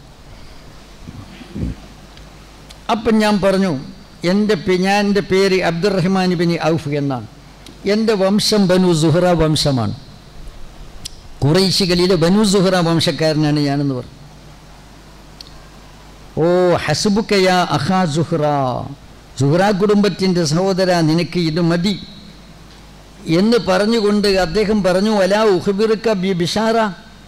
അപ്പം ഞാൻ പറഞ്ഞു എൻ്റെ പേ- ഞാൻ എൻ്റെ പേര് അബ്ദുറഹ്മാൻ ബിൻ ഔഫ് എന്നാണ് എൻ്റെ വംശം ബനു സുഹറ വംശമാണ് കുറേശികളിലെ ബനു സുഹറ വംശക്കാരനാണ് ഞാനെന്ന് പറഞ്ഞു ഓ ഹസുബുക്കയ അഹാ സുഹ്റ സുഹ്റ കുടുംബത്തിൻ്റെ സഹോദര നിനക്ക് ഇത് മതി എന്ന് പറഞ്ഞുകൊണ്ട് അദ്ദേഹം പറഞ്ഞു അലാ ഉഹബിറുക്ക ബി ബിഷാറ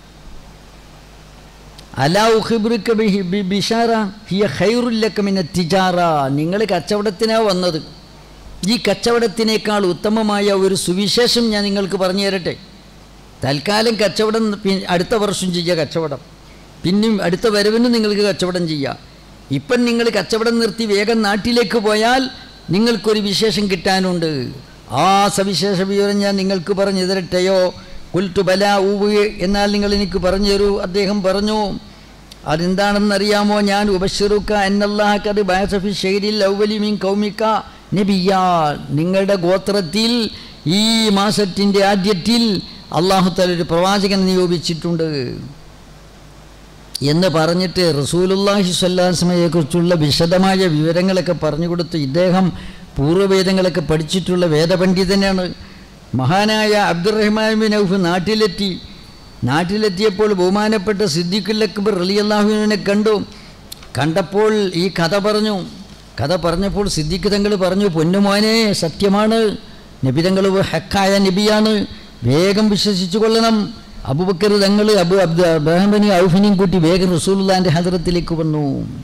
അലാ ഉഹിബ്രുക്ക ബി- ബി- ബിഷാറ ഹിയ ഖൈറുല്ലക മിന തിജാറ നിങ്ങൾ കച്ചവടത്തിനാ വന്നത് ഈ കച്ചവടത്തിനേക്കാൾ ഉത്തമമായ ഒരു സുവിശേഷം ഞാൻ നിങ്ങൾക്ക് പറഞ്ഞു തരട്ടെ തൽക്കാലം കച്ചവടം പി- അടുത്ത വർഷം ചെയ്യുക കച്ചവടം പിന്നെയും അടുത്ത വരവിന് നിങ്ങൾക്ക് കച്ചവടം ചെയ്യാം ഇപ്പം നിങ്ങൾ കച്ചവടം നിർത്തി വേഗം നാട്ടിലേക്ക് പോയാൽ നിങ്ങൾക്കൊരു വിശേഷം കിട്ടാനുണ്ട് ആ സവിശേഷ വിവരം ഞാൻ നിങ്ങൾക്ക് പറഞ്ഞു തരട്ടെയോ കുൽത്തു ബല ഊവ് എന്നാൽ നിങ്ങൾ എനിക്ക് പറഞ്ഞു തരൂ അദ്ദേഹം പറഞ്ഞു അതെന്താണെന്നറിയാമോ ഞാൻ ഉപശിറുക്ക എന്നല്ലാഹക്കത് ബാസഫി ഷെയ്രിൽ ഔവലി മീൻ കൗമിക്ക നബിയാ നിങ്ങളുടെ ഗോത്രത്തിൽ ഈ മാസത്തിൻ്റെ ആദ്യത്തിൽ അള്ളാഹുത്താല ഒരു പ്രവാചകൻ നിയോഗിച്ചിട്ടുണ്ട് എന്ന് പറഞ്ഞിട്ട് റസൂലുല്ലാഹി സ്വല്ലാസ്മയെക്കുറിച്ചുള്ള വിശദമായ വിവരങ്ങളൊക്കെ പറഞ്ഞു കൊടുത്ത് ഇദ്ദേഹം പൂർവ്വവേദങ്ങളൊക്കെ പഠിച്ചിട്ടുള്ള വേദപണ്ഡിതനാണ് മഹാനായ അബ്ദുറഹ്മാൻ ബിൻ ഔഫ് നാട്ടിലെത്തി നാട്ടിലെത്തിയപ്പോൾ ബഹുമാനപ്പെട്ട സിദ്ദിഖുൽ അക്ബർ അലി അള്ളാഹുവിനെ കണ്ടു കണ്ടപ്പോൾ ഈ കഥ പറഞ്ഞു കഥ പറഞ്ഞപ്പോൾ സിദ്ദിഖ് തങ്ങൾ പറഞ്ഞു പൊന്നുമോനെ സത്യമാണ് നബി തങ്ങൾ ഹക്കായ നബിയാണ് വേഗം വിശ്വസിച്ചു കൊള്ളണം അബുബക്കർ തങ്ങൾ അബു അബ്ദു അബ്രഹാമിനെയും ഔഫിനെയും കൂട്ടി വേഗം റസൂലുള്ളാൻ്റെ ഹദറത്തിലേക്ക് വന്നു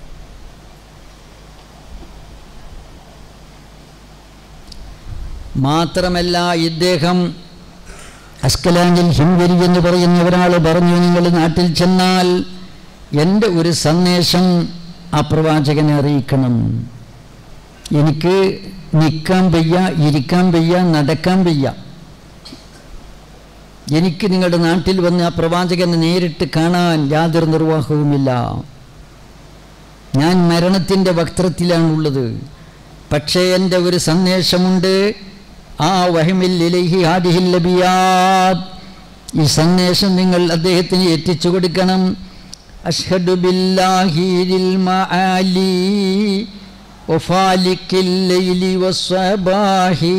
മാത്രമല്ല ഇദ്ദേഹം അസ്കലാഞ്ചൽ ഹിംവരി എന്ന് പറയുന്ന ഒരാൾ പറഞ്ഞു നിങ്ങൾ നാട്ടിൽ ചെന്നാൽ എൻ്റെ ഒരു സന്ദേശം ആ പ്രവാചകനെ അറിയിക്കണം എനിക്ക് നിൽക്കാൻ വയ്യ ഇരിക്കാൻ വയ്യ നടക്കാൻ വയ്യ എനിക്ക് നിങ്ങളുടെ നാട്ടിൽ വന്ന് ആ പ്രവാചകനെ നേരിട്ട് കാണാൻ യാതൊരു നിർവാഹവുമില്ല ഞാൻ മരണത്തിൻ്റെ വക്ത്രത്തിലാണുള്ളത് പക്ഷേ എൻ്റെ ഒരു സന്ദേശമുണ്ട് ആ വഹമിൽ ഇലൈഹി ഹാദിഹിൽ ലബിയാത് ഈ സന്ദേശം നിങ്ങൾ അദ്ദേഹത്തിന് എത്തിച്ചു കൊടുക്കണം അഷ്ഹദു ബില്ലാഹി ലിൽ മആലി വഫാലിക്കിൽ ലൈലി വസ്സബാഹി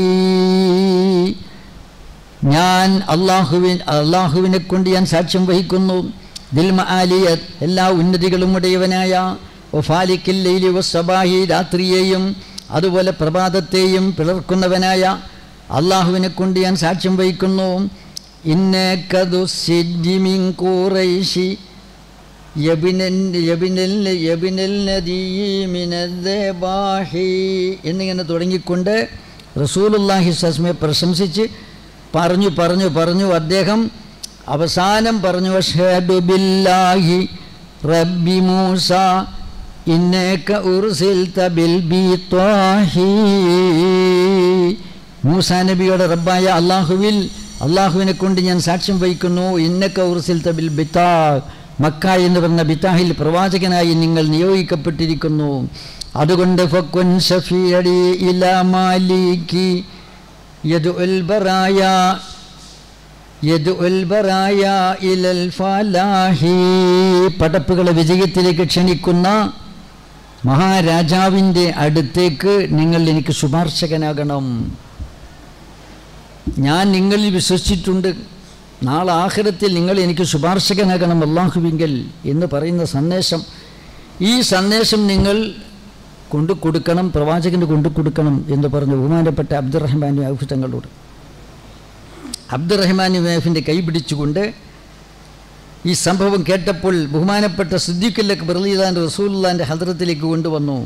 ഞാൻ അള്ളാഹുവിൻ അള്ളാഹുവിനെ കൊണ്ട് ഞാൻ സാക്ഷ്യം വഹിക്കുന്നു ദിൽമ ആലിയത് എല്ലാ ഉന്നതികളും ഉടയവനായ ഒഫാലിക്കിൽ ലൈലി വസ്സബാഹി രാത്രിയെയും അതുപോലെ പ്രഭാതത്തെയും പിളർക്കുന്നവനായ അള്ളാഹുവിനെ കൊണ്ട് ഞാൻ സാക്ഷ്യം വഹിക്കുന്നു ഇന്നേക്കതു സിദ്ദിമിൻ കൂറൈശി യബിനൽ യബിനൽ യബിനൽ നദീമിനദ്ദബാഹി എന്നിങ്ങനെ തുടങ്ങിക്കൊണ്ട് റസൂലുല്ലാഹി സസ്മയെ പ്രശംസിച്ച് പറഞ്ഞു പറഞ്ഞു പറഞ്ഞു അദ്ദേഹം അവസാനം പറഞ്ഞു അഷ്ഹദു ബില്ലാഹി റബ്ബി മൂസ ഇന്നേക ഉർസിൽത ബിൽ ബിത്വാഹി മൂസ നബിയുടെ റബ്ബായ അള്ളാഹുവിൽ അള്ളാഹുവിനെ കൊണ്ട് ഞാൻ സാക്ഷ്യം വഹിക്കുന്നു ഇന്നക്ക ഉർസിൽത ബിൽ ബിത്താ മക്ക എന്ന് പറഞ്ഞ ബിത്താഹിൽ പ്രവാചകനായി നിങ്ങൾ നിയോഗിക്കപ്പെട്ടിരിക്കുന്നു അതുകൊണ്ട് ഫക്കുൻ ഷഫീഅടി ഇലാ മാലിക്കി യദുൽ ബറായ യദുൽ ബറായ ഇലൽ ഫലാഹി പടപ്പുകളെ വിജയത്തിലേക്ക് ക്ഷണിക്കുന്ന മഹാരാജാവിൻ്റെ അടുത്തേക്ക് നിങ്ങൾ എനിക്ക് ശുപാർശകനാകണം ഞാൻ നിങ്ങളിൽ വിശ്വസിച്ചിട്ടുണ്ട് നാളെ ആഖിരത്തിൽ നിങ്ങൾ എനിക്ക് ശുപാർശകനാകണം അള്ളാഹുവിങ്കൽ എന്ന് പറയുന്ന സന്ദേശം ഈ സന്ദേശം നിങ്ങൾ കൊണ്ടു കൊടുക്കണം പ്രവാചകന് കൊണ്ടു കൊടുക്കണം എന്ന് പറഞ്ഞു ബഹുമാനപ്പെട്ട അബ്ദുറഹ്മാൻ ഔഫ് തങ്ങളോട് അബ്ദുറഹ്മാൻ വേഫിൻ്റെ കൈ പിടിച്ചുകൊണ്ട് ഈ സംഭവം കേട്ടപ്പോൾ ബഹുമാനപ്പെട്ട സിദ്ദീഖിലേക്ക് ബർലീദാൻ റസൂല്ലാൻ്റെ ഹദ്രത്തിലേക്ക് കൊണ്ടുവന്നു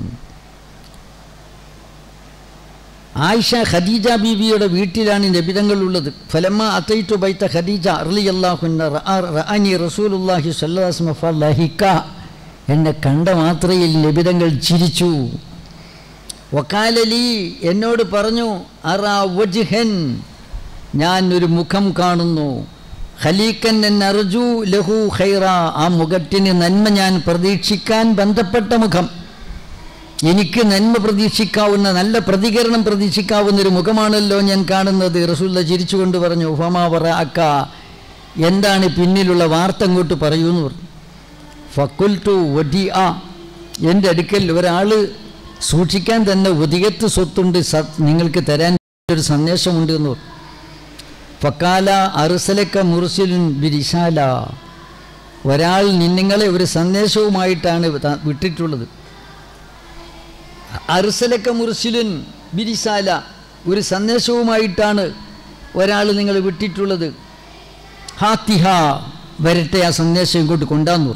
ആയിഷ ഖദീജ ബീവിയുടെ വീട്ടിലാണ് നബിതങ്ങളുള്ളത് ഫലമ്മ അത്തൈറ്റു ബൈത്ത ഖദീജ അർലി അള്ളാഹുന്ന റഅനി റസൂലുല്ലാഹി സല്ലാസ്മ ഫലഹിക്ക എന്നെ കണ്ട മാത്രയിൽ നബിതങ്ങൾ ചിരിച്ചു വക്കാലലി എന്നോട് പറഞ്ഞു അറ വജ്ഹൻ ഞാൻ ഒരു മുഖം കാണുന്നു ഖലീക്കൻ അർജു ലഹു ഖൈറ ആ മുഖത്തിന് നന്മ ഞാൻ പ്രതീക്ഷിക്കാൻ ബന്ധപ്പെട്ട മുഖം എനിക്ക് നന്മ പ്രതീക്ഷിക്കാവുന്ന നല്ല പ്രതികരണം പ്രതീക്ഷിക്കാവുന്ന ഒരു മുഖമാണല്ലോ ഞാൻ കാണുന്നത് റസൂല്ല ചിരിച്ചുകൊണ്ട് പറഞ്ഞു ഫമാ പറ അക്ക എന്താണ് പിന്നിലുള്ള വാർത്ത അങ്ങോട്ട് പറയൂ എന്ന് പറഞ്ഞു ഫക്കുൽ ടു വടി ആ എൻ്റെ അടുക്കൽ ഒരാൾ സൂക്ഷിക്കാൻ തന്നെ ഒതികത്ത് സ്വത്തുണ്ട് സ- നിങ്ങൾക്ക് തരാൻ ഒരു സന്ദേശമുണ്ട് എന്ന് പറഞ്ഞു ഫക്കാല അറുസലക്ക മുർസിലുൻ ബിരിശാല ഒരാൾ നിങ്ങളെ ഒരു സന്ദേശവുമായിട്ടാണ് ത- വിട്ടിട്ടുള്ളത് അറുസലക്ക മുർസിലുൻ ബിരിസാല ഒരു സന്ദേശവുമായിട്ടാണ് ഒരാൾ നിങ്ങൾ വിട്ടിട്ടുള്ളത് ഹാത്തിഹ വരട്ടെ ആ സന്ദേശം ഇങ്ങോട്ട് കൊണ്ടാന്നു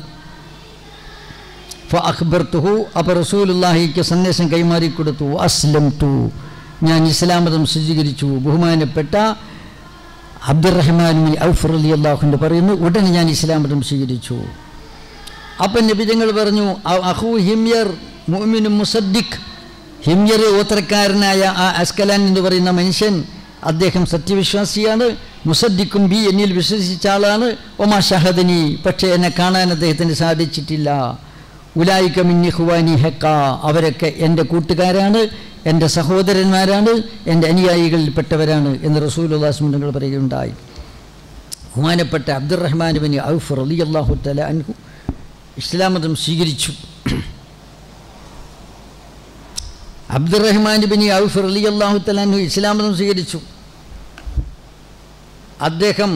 അഖ്ബർത്തുഹു അപ്പോൾ റസൂലുല്ലാഹിക്ക് സന്ദേശം കൈമാറി കൊടുത്തു അസ്ലം ടു ഞാൻ ഇസ്ലാം മതം സ്വീകരിച്ചു ബഹുമാനപ്പെട്ട അബ്ദുറഹ്മാൻ ഔഫർ അലി അള്ളാഹുൻ്റെ പറയുന്നു ഉടനെ ഞാൻ ഇസ്ലാം മതം സ്വീകരിച്ചു അപ്പം നബിജങ്ങൾ പറഞ്ഞു "അ- അഹു ഹിമ്യർ മുഅ്മിനും മുസദ്ദിഖ് ഹിമ്യർ ഓത്രക്കാരനായ ആ അസ്കലാൻ എന്ന് പറയുന്ന മനുഷ്യൻ അദ്ദേഹം സത്യവിശ്വാസിയാണ് മുസദ്ദിഖും ബി എന്നിൽ വിശ്വസിച്ച ആളാണ് ഒമാ ഷഹദനി പക്ഷേ എന്നെ കാണാൻ അദ്ദേഹത്തിന് സാധിച്ചിട്ടില്ല ഉലായിക്ക മിന്നി ഹുവാനി ഹെക്ക അവരൊക്കെ എൻ്റെ കൂട്ടുകാരാണ് എൻ്റെ സഹോദരന്മാരാണ് എൻ്റെ അനുയായികളിൽപ്പെട്ടവരാണ് എന്ന് റസൂലുല്ലാസ്മ നിങ്ങൾ പറയുകയുണ്ടായി ബഹുമാനപ്പെട്ട അബ്ദുറഹ്മാൻ ബിൻ ഔഫ് റലി അള്ളാഹു തല അൻഹു ഇസ്ലാം മതം സ്വീകരിച്ചു അബ്ദുറഹ്മാൻ ബിൻ ഔഫ് റലി അള്ളാഹു തല അൻഹു ഇസ്ലാം മതം സ്വീകരിച്ചു അദ്ദേഹം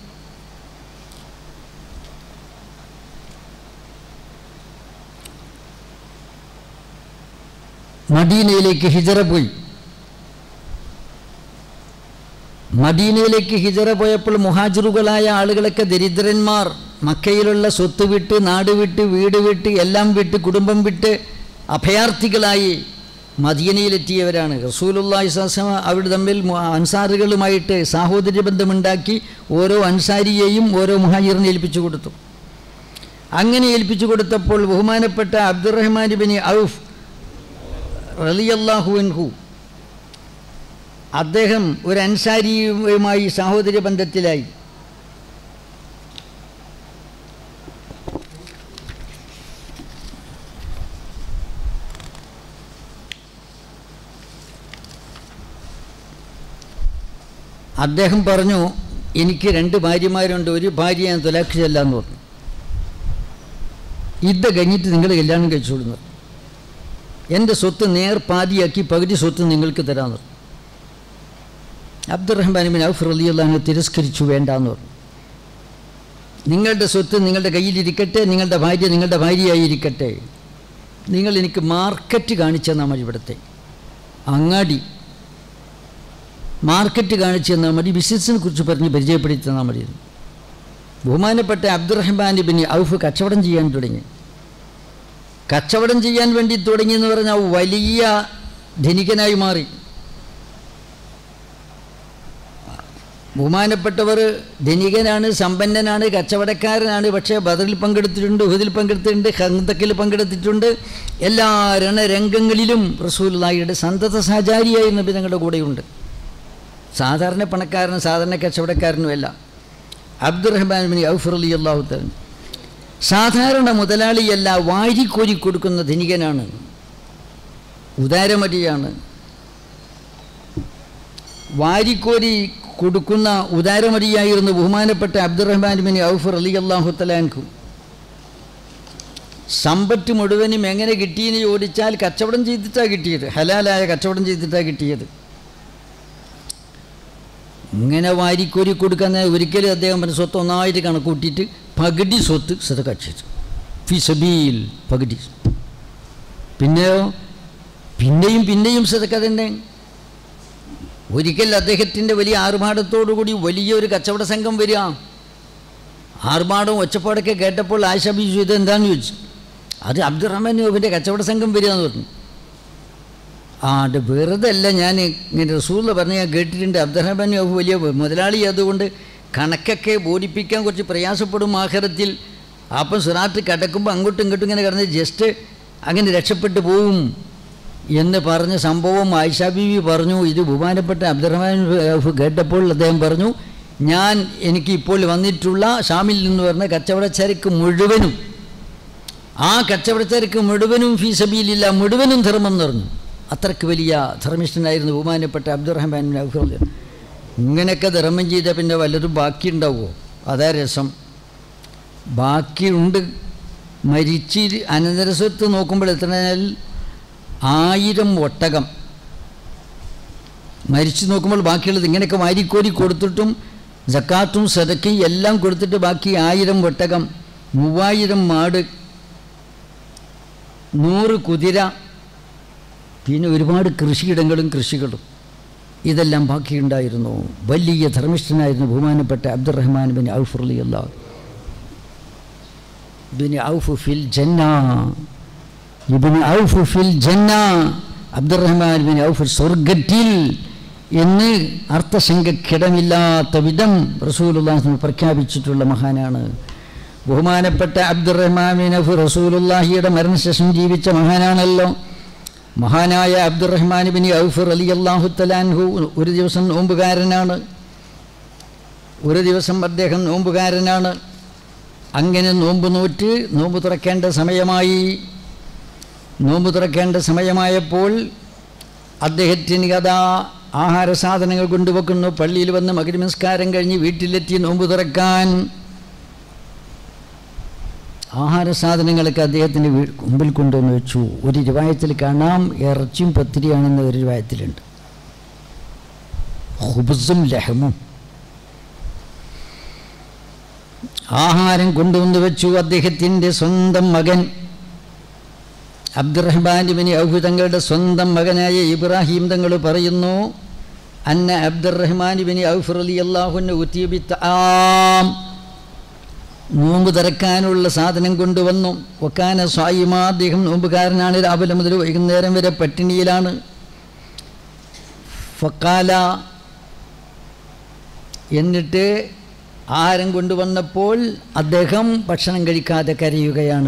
മദീനയിലേക്ക് ഹിജറ പോയി മദീനയിലേക്ക് ഹിജറ പോയപ്പോൾ മുഹാജിറുകളായ ആളുകളൊക്കെ ദരിദ്രന്മാർ മക്കയിലുള്ള സ്വത്ത് വിട്ട് നാട് വിട്ട് വീട് വിട്ട് എല്ലാം വിട്ട് കുടുംബം വിട്ട് അഭയാർത്ഥികളായി മദീനയിലെത്തിയവരാണ് റസൂലുള്ളാഹി സ്വലമ അവിടെ തമ്മിൽ മു- അൻസാറുകളുമായിട്ട് സാഹോദര്യ ബന്ധമുണ്ടാക്കി ഓരോ അൻസാരിയെയും ഓരോ മുഹാജിറിനെ ഏൽപ്പിച്ചു കൊടുത്തു അങ്ങനെ ഏൽപ്പിച്ചു കൊടുത്തപ്പോൾ ബഹുമാനപ്പെട്ട അബ്ദുറഹ്മാൻ ബിൻ ഔഫ് റലിയല്ലാഹു അൻഹു അദ്ദേഹം ഒരു അൻസാരിയുമായി സാഹോദര്യ ബന്ധത്തിലായി അദ്ദേഹം പറഞ്ഞു എനിക്ക് രണ്ട് ഭാര്യമാരുണ്ട് ഒരു ഭാര്യ ഞാൻ തുലാഖ് ചെല്ലാന്ന് പറഞ്ഞു ഇത് കഴിഞ്ഞിട്ട് നിങ്ങൾ കല്യാണം കഴിച്ചോളുന്നു എൻ്റെ സ്വത്ത് നേർ പാതിയാക്കി പകുതി സ്വത്ത് നിങ്ങൾക്ക് തരാമെന്ന് പറഞ്ഞു അബ്ദുറഹ്മാൻ ബിൻ ഔഫ് റലിയുള്ളഹാനെ തിരസ്കരിച്ചു വേണ്ടാന്ന് പറഞ്ഞു നിങ്ങളുടെ സ്വത്ത് നിങ്ങളുടെ കയ്യിലിരിക്കട്ടെ നിങ്ങളുടെ ഭാര്യ നിങ്ങളുടെ ഭാര്യയായിരിക്കട്ടെ നിങ്ങൾ എനിക്ക് മാർക്കറ്റ് കാണിച്ചു തന്നാൽ മതി ഇവിടുത്തെ അങ്ങാടി മാർക്കറ്റ് കാണിച്ചു തന്നാൽ മതി ബിസിനസ്സിനെ കുറിച്ച് പറഞ്ഞ് പരിചയപ്പെടുത്തി തന്നാൽ മതി ബഹുമാനപ്പെട്ട അബ്ദുറഹ്മാൻ ബിൻ ഔഫ് കച്ചവടം ചെയ്യാൻ തുടങ്ങി കച്ചവടം ചെയ്യാൻ വേണ്ടി തുടങ്ങി എന്ന് പറഞ്ഞാൽ വലിയ ധനികനായി മാറി ബഹുമാനപ്പെട്ടവർ ധനികനാണ് സമ്പന്നനാണ് കച്ചവടക്കാരനാണ് പക്ഷേ ബദറിൽ പങ്കെടുത്തിട്ടുണ്ട് ഉഹദിൽ പങ്കെടുത്തിട്ടുണ്ട് ഹന്തക്കിൽ പങ്കെടുത്തിട്ടുണ്ട് എല്ലാ രണരംഗങ്ങളിലും റസൂലുള്ളാഹിയുടെ സന്തത സഹചാരിയായി നബി തങ്ങളുടെ കൂടെയുണ്ട് സാധാരണ പണക്കാരനും സാധാരണ കച്ചവടക്കാരനുമല്ല അബ്ദുറഹ്മാൻ ബിൻ ഔഫർ അലി അള്ളാഹു തആല സാധാരണ മുതലാളിയല്ല വാരിക്കോരി കൊടുക്കുന്ന ധനികനാണ് ഉദാരമതിയാണ് വാരിക്കോരി കൊടുക്കുന്ന ഉദാരമതിയായിരുന്നു ബഹുമാനപ്പെട്ട അബ്ദുറഹ്മാൻ ബിൻ ഔഫർ അലി അള്ളാഹു തലാൻകു സമ്പത്ത് മുഴുവനും എങ്ങനെ കിട്ടിയെന്ന് ചോദിച്ചാൽ കച്ചവടം ചെയ്തിട്ടാണ് കിട്ടിയത് ഹലാലായ കച്ചവടം ചെയ്തിട്ടാണ് കിട്ടിയത് ഇങ്ങനെ വാരിക്കോരി കൊടുക്കുന്ന ഒരിക്കലും അദ്ദേഹം പറഞ്ഞ സ്വത്ത് ഒന്നായിട്ട് കണക്കൂട്ടിയിട്ട് പകുതി സ്വത്ത് സതക്ക ചെയ്തു ഫിസബീൽ പകുതി പിന്നെയോ പിന്നെയും പിന്നെയും സതക്ക തന്നെ ഒരിക്കൽ അദ്ദേഹത്തിൻ്റെ വലിയ ആർഭാടത്തോടുകൂടി വലിയൊരു കച്ചവട സംഘം വരിക ആർഭാടവും ഒച്ചപ്പാടൊക്കെ കേട്ടപ്പോൾ ആയിഷ ബി ഇത് എന്താണെന്ന് ചോദിച്ചു അത് അബ്ദുറഹ്മാൻ യൂബിൻ്റെ കച്ചവട സംഘം വരിക എന്ന് പറഞ്ഞു ആ അത് വെറുതെ അല്ല ഞാൻ ഇങ്ങനെ റസൂലിൽ പറഞ്ഞ് ഞാൻ കേട്ടിട്ടുണ്ട് അബ്ദുറഹ്മാൻ യൂബ് വലിയ മുതലാളി അതുകൊണ്ട് കണക്കൊക്കെ ബോധിപ്പിക്കാൻ കുറച്ച് പ്രയാസപ്പെടും ആഹാരത്തിൽ അപ്പം സുറാത്ത് കിടക്കുമ്പോൾ അങ്ങോട്ടും ഇങ്ങോട്ടും ഇങ്ങനെ കിടന്ന് ജസ്റ്റ് അങ്ങനെ രക്ഷപ്പെട്ടു പോവും എന്ന് പറഞ്ഞ സംഭവം ആയിഷ ബീവി പറഞ്ഞു ഇത് ബഹുമാനപ്പെട്ട അബ്ദുറഹ്മാൻ ഔഫ് കേട്ടപ്പോൾ അദ്ദേഹം പറഞ്ഞു ഞാൻ എനിക്ക് ഇപ്പോൾ വന്നിട്ടുള്ള ഷാമിൽ നിന്ന് പറഞ്ഞ കച്ചവടച്ചരക്ക് മുഴുവനും ആ കച്ചവടച്ചരക്ക് മുഴുവനും ഫീസബിയിലില്ല മുഴുവനും ധർമ്മം എന്ന് പറഞ്ഞു അത്രയ്ക്ക് വലിയ ധർമ്മിഷ്ഠനായിരുന്നു ബഹുമാനപ്പെട്ട അബ്ദുറഹ്മാൻ ഔഫ് ഇങ്ങനെയൊക്കെ ധർമ്മം ചെയ്താൽ പിന്നെ വല്ലതും ബാക്കിയുണ്ടാവുമോ അതാ രസം ബാക്കിയുണ്ട് മരിച്ച് അനന്തരസ്വത്ത് നോക്കുമ്പോൾ എത്രയാൽ ആയിരം ഒട്ടകം മരിച്ചു നോക്കുമ്പോൾ ബാക്കിയുള്ളത് ഇങ്ങനെയൊക്കെ വാരിക്കോരി കൊടുത്തിട്ടും ജക്കാത്തും സദക്കയും എല്ലാം കൊടുത്തിട്ട് ബാക്കി ആയിരം ഒട്ടകം മൂവായിരം മാട് നൂറ് കുതിര പിന്നെ ഒരുപാട് കൃഷിയിടങ്ങളും കൃഷികളും ഇതെല്ലാം ബാക്കിയുണ്ടായിരുന്നു വലിയ ധർമ്മിഷ്ഠനായിരുന്നു ബഹുമാനപ്പെട്ട അബ്ദുറഹ്മാൻ ബിൻ ഔഫ് അലി അള്ളാഹ് ബിൻ ഔഫ് ഫിൽ ജന്ന ഇബിൻ ഔഫ് ഫിൽ ജന്ന അബ്ദുറഹ്മാൻ ബിൻ ഔഫ് സ്വർഗത്തിൽ എന്ന് അർത്ഥശങ്കക്കിടമില്ലാത്ത വിധം റസൂലുള്ളാഹി പ്രഖ്യാപിച്ചിട്ടുള്ള മഹാനാണ് ബഹുമാനപ്പെട്ട അബ്ദുറഹ്മാൻ ബിൻ ഔഫ് റസൂലുള്ളാഹിയുടെ മരണശേഷം ജീവിച്ച മഹാനാണല്ലോ മഹാനായ അബ്ദുറഹ്മാൻ ബിൻ ഔഫ് അലി അള്ളാഹു തലാൻഹു ഒരു ദിവസം നോമ്പുകാരനാണ് ഒരു ദിവസം അദ്ദേഹം നോമ്പുകാരനാണ് അങ്ങനെ നോമ്പ് നോറ്റ് നോമ്പ് തുറക്കേണ്ട സമയമായി നോമ്പ് തുറക്കേണ്ട സമയമായപ്പോൾ അദ്ദേഹത്തിന് കഥാ ആഹാര സാധനങ്ങൾ കൊണ്ടുവെക്കുന്നു പള്ളിയിൽ വന്ന് മകരി നമസ്കാരം കഴിഞ്ഞ് വീട്ടിലെത്തി നോമ്പ് തുറക്കാൻ ആഹാര സാധനങ്ങളൊക്കെ അദ്ദേഹത്തിൻ്റെ വീ മുമ്പിൽ കൊണ്ടുവന്ന് വെച്ചു ഒരു രൂപായത്തിൽ കാണാം ഇറച്ചിയും പത്തിരിയാണെന്ന് ഒരു രൂപായത്തിലുണ്ട് ഹുബസും ലഹമും ആഹാരം കൊണ്ടുവന്ന് വെച്ചു അദ്ദേഹത്തിൻ്റെ സ്വന്തം മകൻ അബ്ദുറഹ്മാൻ ബിൻ ഔഫ് തങ്ങളുടെ സ്വന്തം മകനായ ഇബ്രാഹിം തങ്ങൾ പറയുന്നു അന്ന അബ്ദുറഹ്മാൻ ബിൻ ഔഫ് അലി അള്ളാഹുന് ഉത്തിയബിത്താം നോമ്പ് തിറക്കാനുള്ള സാധനം കൊണ്ടുവന്നു ഒക്കാന സ്വായിമ അദ്ദേഹം നോമ്പുകാരനാണ് രാവിലെ മുതൽ വൈകുന്നേരം വരെ പട്ടിണിയിലാണ് ഫക്കാല എന്നിട്ട് ആഹാരം കൊണ്ടുവന്നപ്പോൾ അദ്ദേഹം ഭക്ഷണം കഴിക്കാതെ കരയുകയാണ്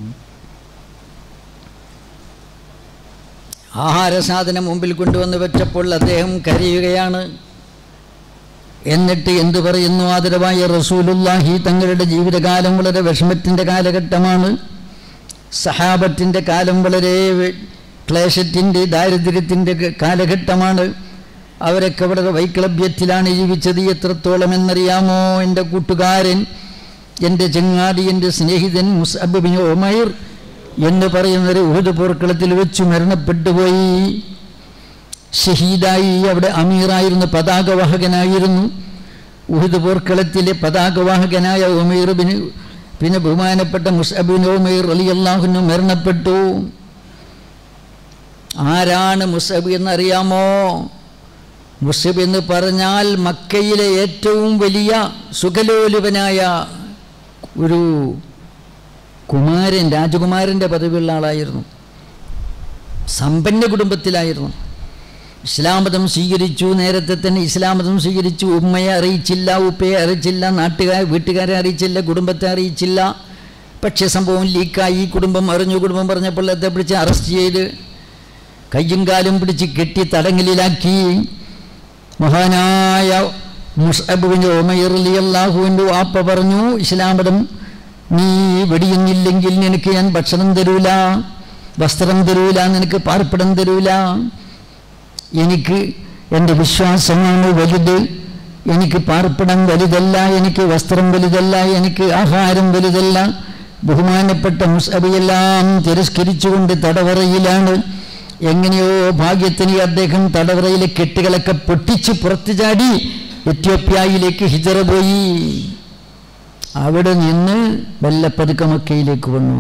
ആഹാര സാധനം മുമ്പിൽ കൊണ്ടുവന്ന് വെച്ചപ്പോൾ അദ്ദേഹം കരയുകയാണ് എന്നിട്ട് എന്തു പറയുന്നു ആദരവായ റസൂലുല്ലാഹി തങ്ങളുടെ ജീവിതകാലം വളരെ വിഷമത്തിൻ്റെ കാലഘട്ടമാണ് സഹാബത്തിൻ്റെ കാലം വളരെ ക്ലേശത്തിൻ്റെ ദാരിദ്ര്യത്തിൻ്റെ കാലഘട്ടമാണ് അവരൊക്കെ വളരെ വൈക്ലഭ്യത്തിലാണ് ജീവിച്ചത് എത്രത്തോളം എന്നറിയാമോ എൻ്റെ കൂട്ടുകാരൻ എൻ്റെ ചങ്ങാതി എൻ്റെ സ്നേഹിതൻ മുസബിൻ ഒമൈർ എന്ന് പറയുന്നൊരു ഊത് പോർക്കളത്തിൽ വെച്ച് മരണപ്പെട്ടു പോയി ഷഹീദായി അവിടെ അമീറായിരുന്നു പതാകവാഹകനായിരുന്നു ഉഹുദ് പോർക്കളത്തിലെ പതാകവാഹകനായ ഉമീർ ബിന് പിന്നെ ബഹുമാനപ്പെട്ട മുസബിൻ ഉമീർ അലി അള്ളാഹുനു മരണപ്പെട്ടു ആരാണ് മുസബ് എന്നറിയാമോ മുസ്ലിം എന്ന് പറഞ്ഞാൽ മക്കയിലെ ഏറ്റവും വലിയ സുഖലോലുപനായ ഒരു കുമാരൻ രാജകുമാരൻ്റെ പദവിയുള്ള ആളായിരുന്നു സമ്പന്ന കുടുംബത്തിലായിരുന്നു ഇസ്ലാം മതം സ്വീകരിച്ചു നേരത്തെ തന്നെ ഇസ്ലാം മതം സ്വീകരിച്ചു ഉമ്മയെ അറിയിച്ചില്ല ഉപ്പയെ അറിയിച്ചില്ല നാട്ടുകാർ വീട്ടുകാരെ അറിയിച്ചില്ല കുടുംബത്തെ അറിയിച്ചില്ല പക്ഷേ സംഭവം ലീക്കായി കുടുംബം അറിഞ്ഞു കുടുംബം പറഞ്ഞപ്പോൾ അദ്ദേഹത്തെ പിടിച്ച് അറസ്റ്റ് ചെയ്ത് കയ്യും കാലും പിടിച്ച് കെട്ടി തടങ്കലിലാക്കി മഹാനായ മുസ്അബുവിൻ്റെ ഒമയറിയാഹുവിൻ്റെ വാപ്പ പറഞ്ഞു ഇസ്ലാം മതം നീ വെടിയുന്നില്ലെങ്കിൽ നിനക്ക് ഞാൻ ഭക്ഷണം തരൂല വസ്ത്രം തരൂല നിനക്ക് പാർപ്പിടം തരൂല എനിക്ക് എൻ്റെ വിശ്വാസമാണ് വലുത് എനിക്ക് പാർപ്പിടം വലുതല്ല എനിക്ക് വസ്ത്രം വലുതല്ല എനിക്ക് ആഹാരം വലുതല്ല ബഹുമാനപ്പെട്ട മുസബിയെല്ലാം തിരസ്കരിച്ചുകൊണ്ട് തടവറയിലാണ് എങ്ങനെയോ ഭാഗ്യത്തിന് അദ്ദേഹം തടവറയിലെ കെട്ടുകളൊക്കെ പൊട്ടിച്ച് പുറത്തു ചാടി എത്യോപ്യയിലേക്ക് ഹിജറ പോയി അവിടെ നിന്ന് വെല്ലപ്പതുക്കെ മക്കയിലേക്ക് വന്നു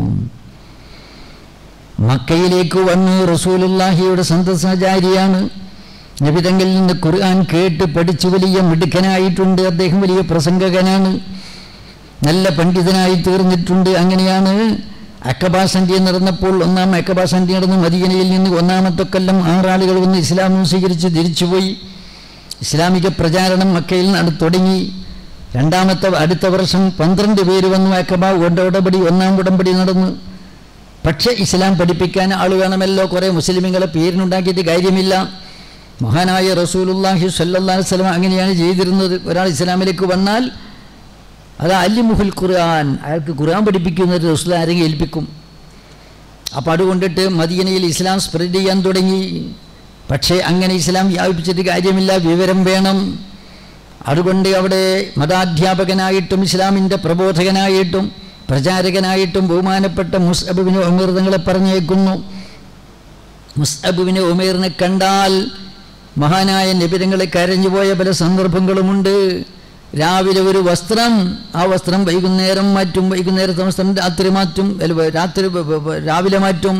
മക്കയിലേക്ക് വന്നു റസൂലുല്ലാഹിയുടെ സന്തസഹചാരിയാണ് നബിതങ്ങളിൽ നിന്ന് ഖുർആൻ കേട്ട് പഠിച്ച് വലിയ മിടുക്കനായിട്ടുണ്ട് അദ്ദേഹം വലിയ പ്രസംഗകനാണ് നല്ല പണ്ഡിതനായി തീർന്നിട്ടുണ്ട് അങ്ങനെയാണ് അക്കബാ സന്ധ്യ നടന്നപ്പോൾ ഒന്നാം അക്കബാ സന്ധ്യ നടന്ന് മദീനയിൽ നിന്ന് ഒന്നാമത്തെ കൊല്ലം ആറാളുകൾ വന്ന് ഇസ്ലാം സ്വീകരിച്ച് തിരിച്ചുപോയി ഇസ്ലാമിക പ്രചാരണം മക്കയിൽ നട തുടങ്ങി രണ്ടാമത്തെ അടുത്ത വർഷം പന്ത്രണ്ട് പേര് വന്നു അക്കബ ഉടമ്പടി ഒന്നാം ഉടമ്പടി നടന്നു പക്ഷേ ഇസ്ലാം പഠിപ്പിക്കാൻ ആൾ വേണമല്ലോ കുറേ മുസ്ലിമുകളെ പേരിനുണ്ടാക്കിയിട്ട് കാര്യമില്ല മഹാനായ റസൂലുല്ലാഹി സല്ലല്ലാഹു അലൈഹി വസല്ലം അങ്ങനെയാണ് ചെയ്തിരുന്നത് ഒരാൾ ഇസ്ലാമിലേക്ക് വന്നാൽ അത് അല്ലിമുഹുൽ ഖുർആൻ അയാൾക്ക് ഖുർആൻ പഠിപ്പിക്കുന്നത് റസൂൽ ആരെങ്കിലും ഏൽപ്പിക്കും അപ്പോൾ അതുകൊണ്ടിട്ട് മദീനയിൽ ഇസ്ലാം സ്പ്രെഡ് ചെയ്യാൻ തുടങ്ങി പക്ഷേ അങ്ങനെ ഇസ്ലാം വ്യാപിച്ചിട്ട് കാര്യമില്ല വിവരം വേണം അതുകൊണ്ട് അവിടെ മതാധ്യാപകനായിട്ടും ഇസ്ലാമിൻ്റെ പ്രബോധകനായിട്ടും പ്രചാരകനായിട്ടും ബഹുമാനപ്പെട്ട മുസ്അബുവിനെ ഉമേർ തങ്ങളെ പറഞ്ഞേക്കുന്നു മുസ്അബുവിനെ ഉമേറിനെ കണ്ടാൽ മഹാനായ നിബിരങ്ങളെ കരഞ്ഞുപോയ പല സന്ദർഭങ്ങളുമുണ്ട് രാവിലെ ഒരു വസ്ത്രം ആ വസ്ത്രം വൈകുന്നേരം മാറ്റും വൈകുന്നേരത്തെ വസ്ത്രം രാത്രി മാറ്റും അല്ല, രാത്രി വ- വ- വ- രാവിലെ മാറ്റും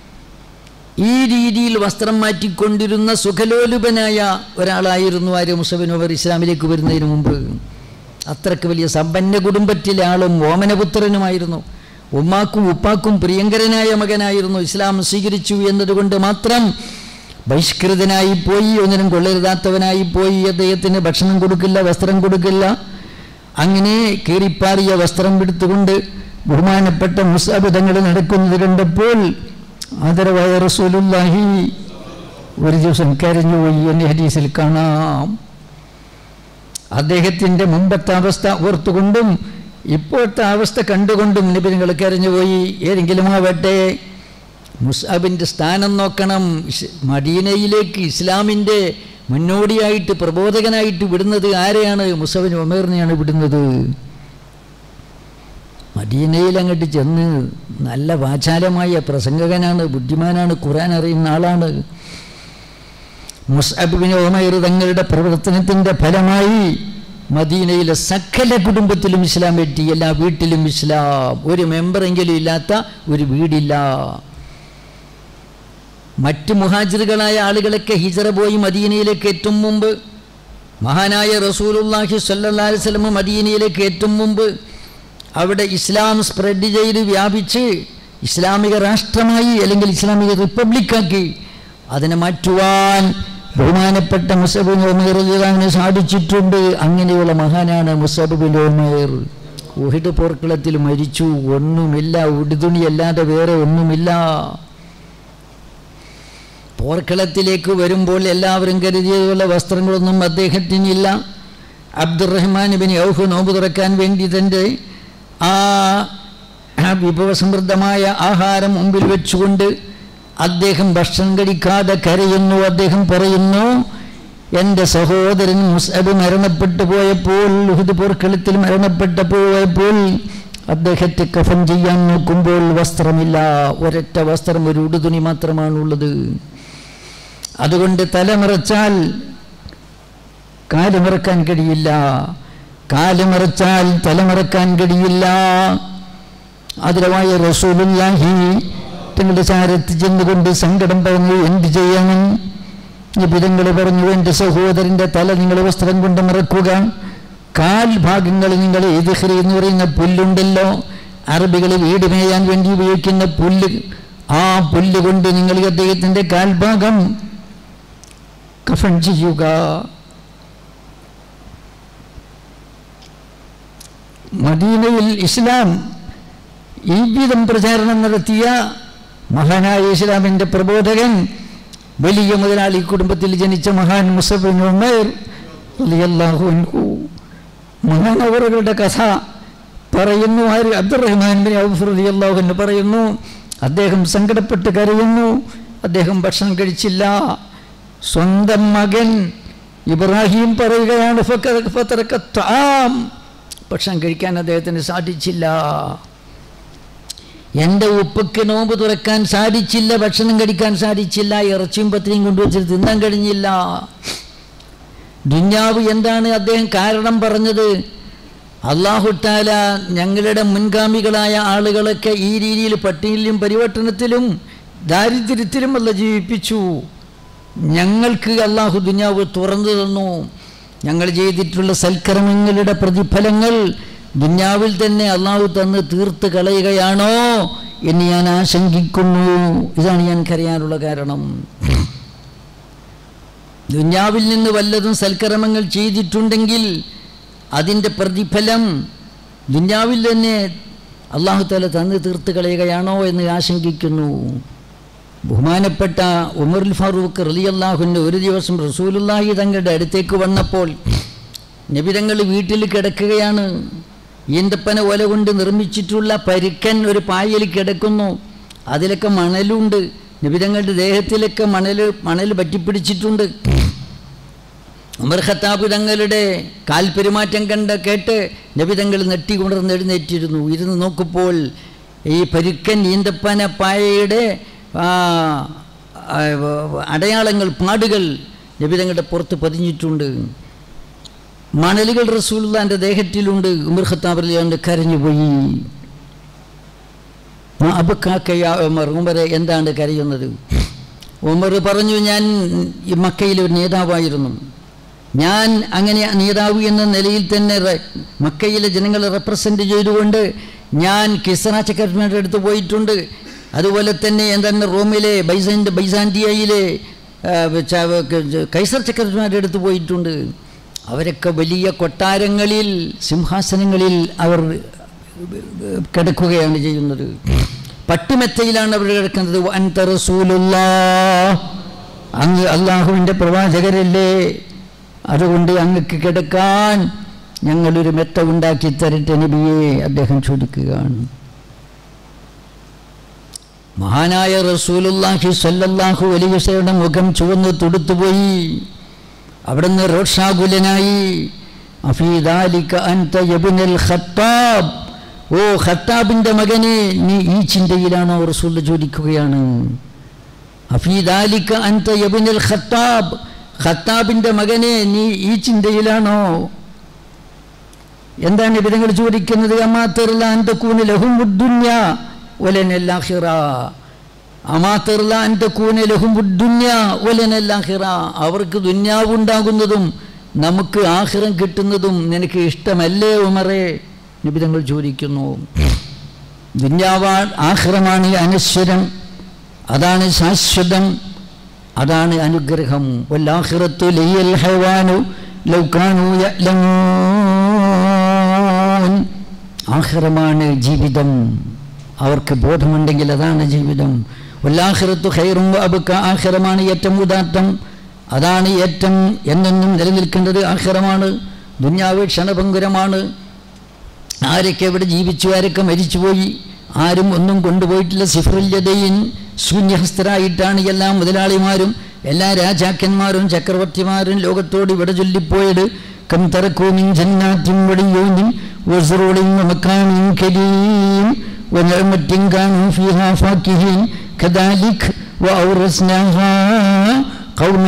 ഈ രീതിയിൽ വസ്ത്രം മാറ്റിക്കൊണ്ടിരുന്ന സുഖലോലുപനായ ഒരാളായിരുന്നു ആര്യ മുസബിൻ അവർ ഇസ്ലാമിലേക്ക് വരുന്നതിന് മുമ്പ് അത്രയ്ക്ക് വലിയ സമ്പന്ന കുടുംബത്തിലെ ആളും ഓമനപുത്രനുമായിരുന്നു ഉമ്മാക്കും ഉപ്പാക്കും പ്രിയങ്കരനായ മകനായിരുന്നു ഇസ്ലാം സ്വീകരിച്ചു എന്നതുകൊണ്ട് മാത്രം ബഹിഷ്കൃതനായി പോയി ഒന്നിനും കൊള്ളരുതാത്തവനായി പോയി അദ്ദേഹത്തിന് ഭക്ഷണം കൊടുക്കില്ല വസ്ത്രം കൊടുക്കില്ല അങ്ങനെ കീറിപ്പാറിയ വസ്ത്രം എടുത്തുകൊണ്ട് ബഹുമാനപ്പെട്ട മുസാബിതങ്ങൾ നടക്കുന്നത് കണ്ടപ്പോൾ ആദരവായ റസൂലുല്ലാഹി ഒരു ദിവസം കരഞ്ഞുപോയി എന്നെ ഹദീസിൽ കാണാം അദ്ദേഹത്തിൻ്റെ മുമ്പത്തെ അവസ്ഥ ഓർത്തുകൊണ്ടും ഇപ്പോഴത്തെ അവസ്ഥ കണ്ടുകൊണ്ടും നിബിനുകൾ കരഞ്ഞുപോയി ഏതെങ്കിലും ആവട്ടെ മുസാബിൻ്റെ സ്ഥാനം നോക്കണം ഇസ് മദീനയിലേക്ക് ഇസ്ലാമിൻ്റെ മുന്നോടിയായിട്ട് പ്രബോധകനായിട്ട് വിടുന്നത് ആരെയാണ് മുസബിൻ ഒമേറിനെയാണ് വിടുന്നത് മദീനയിൽ അങ്ങോട്ട് ചെന്ന് നല്ല വാചാലമായ പ്രസംഗകനാണ് ബുദ്ധിമാനാണ് ഖുറാൻ അറിയുന്ന ആളാണ് മുസ്അബിന് ഒമൈർ തങ്ങളുടെ പ്രവർത്തനത്തിൻ്റെ ഫലമായി മദീനയിലെ സകല കുടുംബത്തിലും ഇസ്ലാം എത്തി എല്ലാ വീട്ടിലും ഇസ്ലാം ഒരു മെമ്പറെങ്കിലും ഇല്ലാത്ത ഒരു വീടില്ല മറ്റ് മുഹാജിറുകളായ ആളുകളൊക്കെ ഹിജറ പോയി മദീനയിലേക്ക് എത്തും മുമ്പ് മഹാനായ റസൂലുല്ലാഹി സല്ലല്ലാഹു അലൈഹി വസല്ലം മദീനയിലേക്ക് എത്തും മുമ്പ് അവിടെ ഇസ്ലാം സ്പ്രെഡ് ചെയ്ത് വ്യാപിച്ച് ഇസ്ലാമിക രാഷ്ട്രമായി അല്ലെങ്കിൽ ഇസ്ലാമിക റിപ്പബ്ലിക്കാക്കി അതിനെ മാറ്റുവാൻ ബഹുമാനപ്പെട്ട മുസബിൻ ഒമേറിന് സാധിച്ചിട്ടുണ്ട് അങ്ങനെയുള്ള മഹാനാണ് മുസബിൻ ഒമേർ ഉഹിദ് പോർക്കളത്തിൽ മരിച്ചു ഒന്നുമില്ല ഉടുതുണിയല്ലാതെ വേറെ ഒന്നുമില്ല പോർക്കളത്തിലേക്ക് വരുമ്പോൾ എല്ലാവരും കരുതിയതുപോലെ വസ്ത്രങ്ങളൊന്നും അദ്ദേഹത്തിനില്ല അബ്ദുറഹ്മാൻ ബിൻ ഔഫ് നോമ്പ് തുറക്കാൻ വേണ്ടി തൻ്റെ ആ ആ വിഭവസമൃദ്ധമായ ആഹാരം മുമ്പിൽ വെച്ചുകൊണ്ട് അദ്ദേഹം ഭക്ഷണം കഴിക്കാതെ കരയുന്നു അദ്ദേഹം പറയുന്നു എൻ്റെ സഹോദരൻ മുസബ് മരണപ്പെട്ടു പോയപ്പോൾ ഉഹുദ് പോർക്കളത്തിൽ മരണപ്പെട്ടു പോയപ്പോൾ അദ്ദേഹത്തെ കഫൻ ചെയ്യാൻ നോക്കുമ്പോൾ വസ്ത്രമില്ല ഒരൊറ്റ വസ്ത്രം ഒരു ഉടുതുണി മാത്രമാണുള്ളത് അതുകൊണ്ട് തലമറച്ചാൽ കാലുമറക്കാൻ കഴിയില്ല കാലുമറച്ചാൽ തലമറക്കാൻ കഴിയില്ല അതിലവായ റസൂലുല്ലാഹി തങ്ങളുടെ ചാരത്ത് ചെന്നുകൊണ്ട് സങ്കടം പറഞ്ഞു എന്ത് ചെയ്യണം നിബിതങ്ങൾ പറഞ്ഞു എൻ്റെ സഹോദരൻ്റെ തല നിങ്ങൾ വസ്ത്രം കൊണ്ട് മറക്കുക കാൽ ഭാഗങ്ങൾ നിങ്ങൾ എതിഹ്റി എന്ന് പറയുന്ന പുല്ലുണ്ടല്ലോ അറബികൾ വീട് മേയാൻ വേണ്ടി ഉപയോഗിക്കുന്ന പുല്ല് ആ പുല്ല് കൊണ്ട് നിങ്ങൾ അദ്ദേഹത്തിൻ്റെ കാൽഭാഗം കഫൻ ചെയ്യുക മദീനയിൽ ഇസ്ലാം ഈ വിധം പ്രചാരണം നടത്തിയ മഹാനായ ഇസ്ലാമിൻ്റെ പ്രബോധകൻ വലിയ മുതലാളി കുടുംബത്തിൽ ജനിച്ച മഹാൻ മുസഫിൻ ഉമേർ റളിയല്ലാഹു അൻഹു മഹാനവറുകളുടെ കഥ പറയുന്നു ആര് അബ്ദുറഹ്മാൻ ബിൻ ഔഫ് റളിയല്ലാഹു അൻഹു പറയുന്നു അദ്ദേഹം സങ്കടപ്പെട്ട് കരയുന്നു അദ്ദേഹം ഭക്ഷണം കഴിച്ചില്ല സ്വന്തം മകൻ ഇബ്രാഹിം പറയുകയാണ് ഫക്ക- ഫതറക ത്വാം. ഭക്ഷണം കഴിക്കാൻ അദ്ദേഹത്തിന് സാധിച്ചില്ല എൻ്റെ ഉപ്പയ്ക്ക് നോമ്പ് തുറക്കാൻ സാധിച്ചില്ല ഭക്ഷണം കഴിക്കാൻ സാധിച്ചില്ല ഇറച്ചിയും പത്രിയും കൊണ്ടുവച്ചിട്ട് തിന്നാൻ കഴിഞ്ഞില്ല ദുഞ്ഞാവ് എന്താണ് അദ്ദേഹം കാരണം പറഞ്ഞത് അള്ളാഹുട്ടാല ഞങ്ങളുടെ മുൻഗാമികളായ ആളുകളൊക്കെ ഈ രീതിയിൽ പട്ടിണിയിലും പരിവർത്തനത്തിലും ദാരിദ്ര്യത്തിലും അല്ല ജീവിപ്പിച്ചു ഞങ്ങൾക്ക് അള്ളാഹു ദുഞ്ഞാവ് തുറന്നു തന്നു ഞങ്ങൾ ചെയ്തിട്ടുള്ള സൽക്കർമ്മങ്ങളുടെ പ്രതിഫലങ്ങൾ ദുഞ്ഞാവിൽ തന്നെ അള്ളാഹു തന്ന് തീർത്ത് കളയുകയാണോ എന്ന് ഞാൻ ആശങ്കിക്കുന്നു ഇതാണ് ഞാൻ കരയാനുള്ള കാരണം ദുഞ്ഞാവിൽ നിന്ന് വല്ലതും സൽക്കർമ്മങ്ങൾ ചെയ്തിട്ടുണ്ടെങ്കിൽ അതിൻ്റെ പ്രതിഫലം ദുഞ്ഞാവിൽ തന്നെ അള്ളാഹു താല തന്ന് തീർത്ത് കളയുകയാണോ എന്ന് ആശങ്കിക്കുന്നു ബഹുമാനപ്പെട്ട ഉമറുൽ ഫാറൂഖ് റലിയല്ലാഹുവിൻ്റെ ഒരു ദിവസം റസൂലുല്ലാഹി തങ്ങളുടെ അടുത്തേക്ക് വന്നപ്പോൾ നബിതങ്ങൾ വീട്ടിൽ കിടക്കുകയാണ് ഈന്തപ്പന ഓല കൊണ്ട് നിർമ്മിച്ചിട്ടുള്ള പരുക്കൻ ഒരു പായയിൽ കിടക്കുന്നു അതിലൊക്കെ മണലുണ്ട് നബിതങ്ങളുടെ ദേഹത്തിലൊക്കെ മണൽ മണൽ പറ്റിപ്പിടിച്ചിട്ടുണ്ട് ഉമർ ഖത്താബ് തങ്ങളുടെ കാൽപെരുമാറ്റം കണ്ട് കേട്ട് നബിതങ്ങൾ നെട്ടി കൊണ്ടുവന്ന് എഴുന്നേറ്റിരുന്നു ഇരുന്ന് നോക്കുമ്പോൾ ഈ പരുക്കൻ ഈന്തപ്പന പായയുടെ ആ, ആ, അടയാളങ്ങൾ പാടുകൾ നബിതങ്ങളുടെ പുറത്ത് പതിഞ്ഞിട്ടുണ്ട് മണലുകൾ റസൂലുള്ളാന്റെ ദേഹത്തിലുണ്ട് ഉമർ ഖത്താബ് അലിയാണ്ട് കരഞ്ഞുപോയി അബക്കാക്കയ ഉമർ ഉമർ എന്താണ് കരയുന്നത് ഉമർ പറഞ്ഞു ഞാൻ ഈ മക്കയിലെ ഒരു നേതാവായിരുന്നു ഞാൻ അങ്ങനെ നേതാവ് എന്ന നിലയിൽ തന്നെ റെ- മക്കയിലെ ജനങ്ങളെ റെപ്രസെൻ്റ് ചെയ്തുകൊണ്ട് ഞാൻ കിസറ ചക്രവർത്തിയുടെ അടുത്ത് പോയിട്ടുണ്ട് അതുപോലെ തന്നെ എന്താണ് റോമിലെ ബൈസാൻ്റെ ബൈസാൻഡിയയിലെ ആ, ച- ക- കൈസർ ചക്രവർത്തിമാരുടെ അടുത്ത് പോയിട്ടുണ്ട് അവരൊക്കെ വലിയ കൊട്ടാരങ്ങളിൽ സിംഹാസനങ്ങളിൽ അവർ കിടക്കുകയാണ് ചെയ്യുന്നത് പട്ടുമെത്തയിലാണ് അവർ കിടക്കുന്നത് അൻത റസൂലുള്ളാ അങ്ങ് അള്ളാഹുവിൻ്റെ പ്രവാചകരല്ലേ അതുകൊണ്ട് അങ്ങക്ക് കിടക്കാൻ ഞങ്ങളൊരു മെത്ത ഉണ്ടാക്കി തരട്ടെ നബിയെ അദ്ദേഹം ചോദിക്കുകയാണ് മഹാനായ റസൂലുല്ലാഹി സല്ലല്ലാഹു അലൈഹി വസല്ലമയുടെ മുഖം ചുവന്ന് തുടുത്തുപോയി അവിടുന്ന് റോഷാകുലനായി അഫീദാലിക അൻത യബ്നുൽ ഖത്താബ് ഓ ഖത്താബിൻ്റെ മകനെ നീ ഈ ചിന്തയിലാണോ റസൂൽ ചോദിക്കുകയാണ് അഫീദാലിക അൻത യബ്നുൽ ഖത്താബ് ഖത്താബിൻ്റെ മകനെ നീ ഈ ചിന്തയിലാണോ എന്താണ് ഇവരങ്ങൾ ചോദിക്കുന്നത് അമാത്തർല അന്തക്കൂന് ലഹും ഉദ്ദുന്യ ഒലനല്ലാഹിറ അമാത്തർല അന്തക്കൂന് ലഹും ഉദ്ദുന്യ ഒലനല്ലാഹിറ അവർക്ക് ദുന്യാവ് ഉണ്ടാകുന്നതും നമുക്ക് ആഹിറം കിട്ടുന്നതും നിനക്ക് ഇഷ്ടമല്ലേ ഉമറേ നിബിതങ്ങൾ ചോദിക്കുന്നു ദുന്യാവാ ആഹിറമാണ് അനശ്വരം അതാണ് ശാശ്വതം അതാണ് അനുഗ്രഹം വല്ലാഹിറത്തു ലയ്യൽ ഹൈവാനു ലൗകാനു യഅ്ലമൂൻ ആഖിറമാണ് ജീവിതം അവർക്ക് ബോധമുണ്ടെങ്കിൽ അതാണ് ജീവിതം വല്ലാഹിറത്തു ഖൈറും അബുക്ക ആഖിറമാണ് ഏറ്റവും ഉദാത്തം അതാണ് ഏറ്റവും എന്നെന്നും നിലനിൽക്കേണ്ടത് ആഖിറമാണ് ദുന്യാവ് ക്ഷണഭങ്കുരമാണ് ആരൊക്കെ ഇവിടെ ജീവിച്ചു ആരൊക്കെ മരിച്ചുപോയി ആരും ഒന്നും കൊണ്ടുപോയിട്ടില്ല സിഫറുല്യതയിൻ ശൂന്യഹസ്തരായിട്ടാണ് എല്ലാ മുതലാളിമാരും എല്ലാ രാജാക്കന്മാരും ചക്രവർത്തിമാരും ലോകത്തോട് ഇവിടെ ചൊല്ലിപ്പോയത് കം തറക്കൂമിൻ ജന്നാറ്റും വടിയൂന്നിൻ വസ്റോളിൻ മക്കാമിൻ കരീം ونعمة كانوا فيها فاكهين كذلك وأورثناها قوما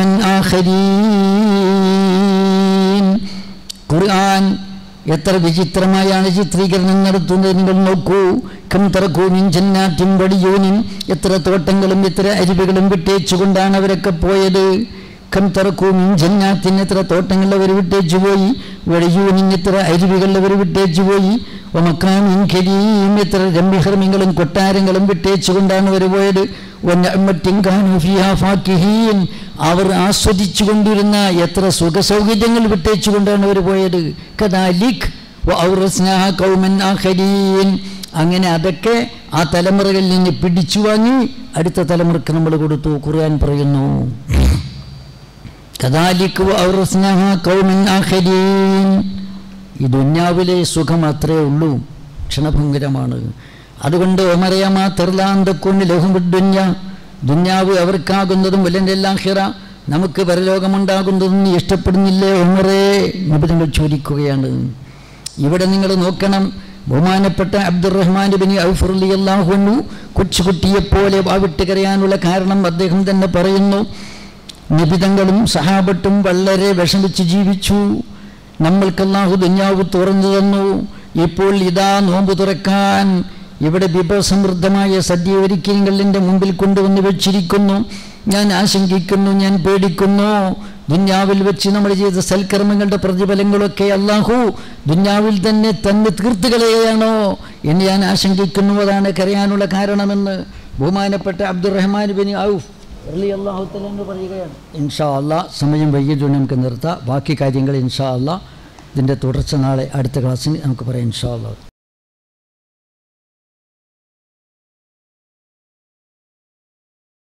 آخرين ഖുർആൻ എത്ര വിചിത്രമായാണ് ചിത്രീകരണം നടത്തുന്നത് നിങ്ങൾ നോക്കൂ കം തറക്കൂമിൻ ജന്നാറ്റിൻ വടിയൂനിൻ എത്ര തോട്ടങ്ങളും എത്ര അരുവികളും വിട്ടേച്ചുകൊണ്ടാണ് അവരൊക്കെ പോയത് കം തറക്കും ജന്നാത്തിന് എത്ര തോട്ടങ്ങൾ അവർ വിട്ടേച്ചു പോയി വഴിയൂനിന് എത്ര അരുവികൾ അവർ വിട്ടേച്ചു പോയി ഒമക്കാമിൻ കരീം എത്ര രമ്യഹർമ്യങ്ങളും കൊട്ടാരങ്ങളും വിട്ടേച്ചു കൊണ്ടാണ് അവർ പോയത് ഒന്നമ്മറ്റും ഫാക്കിഹീൻ അവർ ആസ്വദിച്ചു കൊണ്ടിരുന്ന എത്ര സുഖസൗകര്യങ്ങൾ വിട്ടേച്ചു കൊണ്ടാണ് അവർ പോയത് കഥാലിഖ് കൗമൻ ആഖരീൻ അങ്ങനെ അതൊക്കെ ആ തലമുറകളിൽ നിന്ന് പിടിച്ചു വാങ്ങി അടുത്ത തലമുറക്ക് നമ്മൾ കൊടുത്തു ഖുർആൻ പറയുന്നു കഥാലിക്ക് കൗമൻ ആഖരീൻ ഈ ദുന്യാവിലെ സുഖം അത്രേ ഉള്ളൂ ക്ഷണഭംഗരമാണ് അതുകൊണ്ട് ഒമറയമാ തെർലാന്തക്കൂന് ലഹുമുദ്ദുന്യ ദുന്യാവ് അവർക്കാകുന്നതും വല്ലൻ്റെല്ലാഹിറ നമുക്ക് പരലോകമുണ്ടാകുന്നതും നീ ഇഷ്ടപ്പെടുന്നില്ലേ ഒമറേ നിബിധങ്ങൾ ചോദിക്കുകയാണ് ഇവിടെ നിങ്ങൾ നോക്കണം ബഹുമാനപ്പെട്ട അബ്ദുറഹ്മാൻ ബിനി ഔഫുർലി അള്ളാഹുന്നു കൊച്ചുകുട്ടിയെപ്പോലെ വാവിട്ട് കരയാനുള്ള കാരണം അദ്ദേഹം തന്നെ പറയുന്നു നിബിതങ്ങളും സഹാബട്ടും വളരെ വിഷമിച്ച് ജീവിച്ചു നമ്മൾക്ക് അള്ളാഹു ദുന്യാവ് തുറന്നു തന്നു ഇപ്പോൾ ഇതാ നോമ്പ് തുറക്കാൻ ഇവിടെ വിഭവസമൃദ്ധമായ സദ്യ ഒരുക്കി നിങ്ങളുടെ മുമ്പിൽ കൊണ്ടുവന്ന് വെച്ചിരിക്കുന്നു ഞാൻ ആശങ്കിക്കുന്നു ഞാൻ പേടിക്കുന്നു ദുന്യാവിൽ വെച്ച് നമ്മൾ ചെയ്ത സൽക്കർമ്മങ്ങളുടെ പ്രതിഫലങ്ങളൊക്കെ അള്ളാഹു ദുന്യാവിൽ തന്നെ തന്നെ തീർത്തു കളയുകയാണോ എന്ന് ഞാൻ ആശങ്കിക്കുന്നു അതാണ് കരയാനുള്ള കാരണമെന്ന് ബഹുമാനപ്പെട്ട അബ്ദുറഹ്മാൻ ബിൻ ഔഫ് അലി അള്ളാഹു എന്ന് പറയുകയാണ് ഇൻഷാ അള്ളാ സമയം വൈകിയതുകൊണ്ട് നമുക്ക് നിർത്താം ബാക്കി കാര്യങ്ങൾ ഇൻഷാ അള്ളാ ഇതിൻ്റെ തുടർച്ച നാളെ അടുത്ത ക്ലാസ്സിന് നമുക്ക് പറയാം ഇൻഷാ അള്ളാഹ്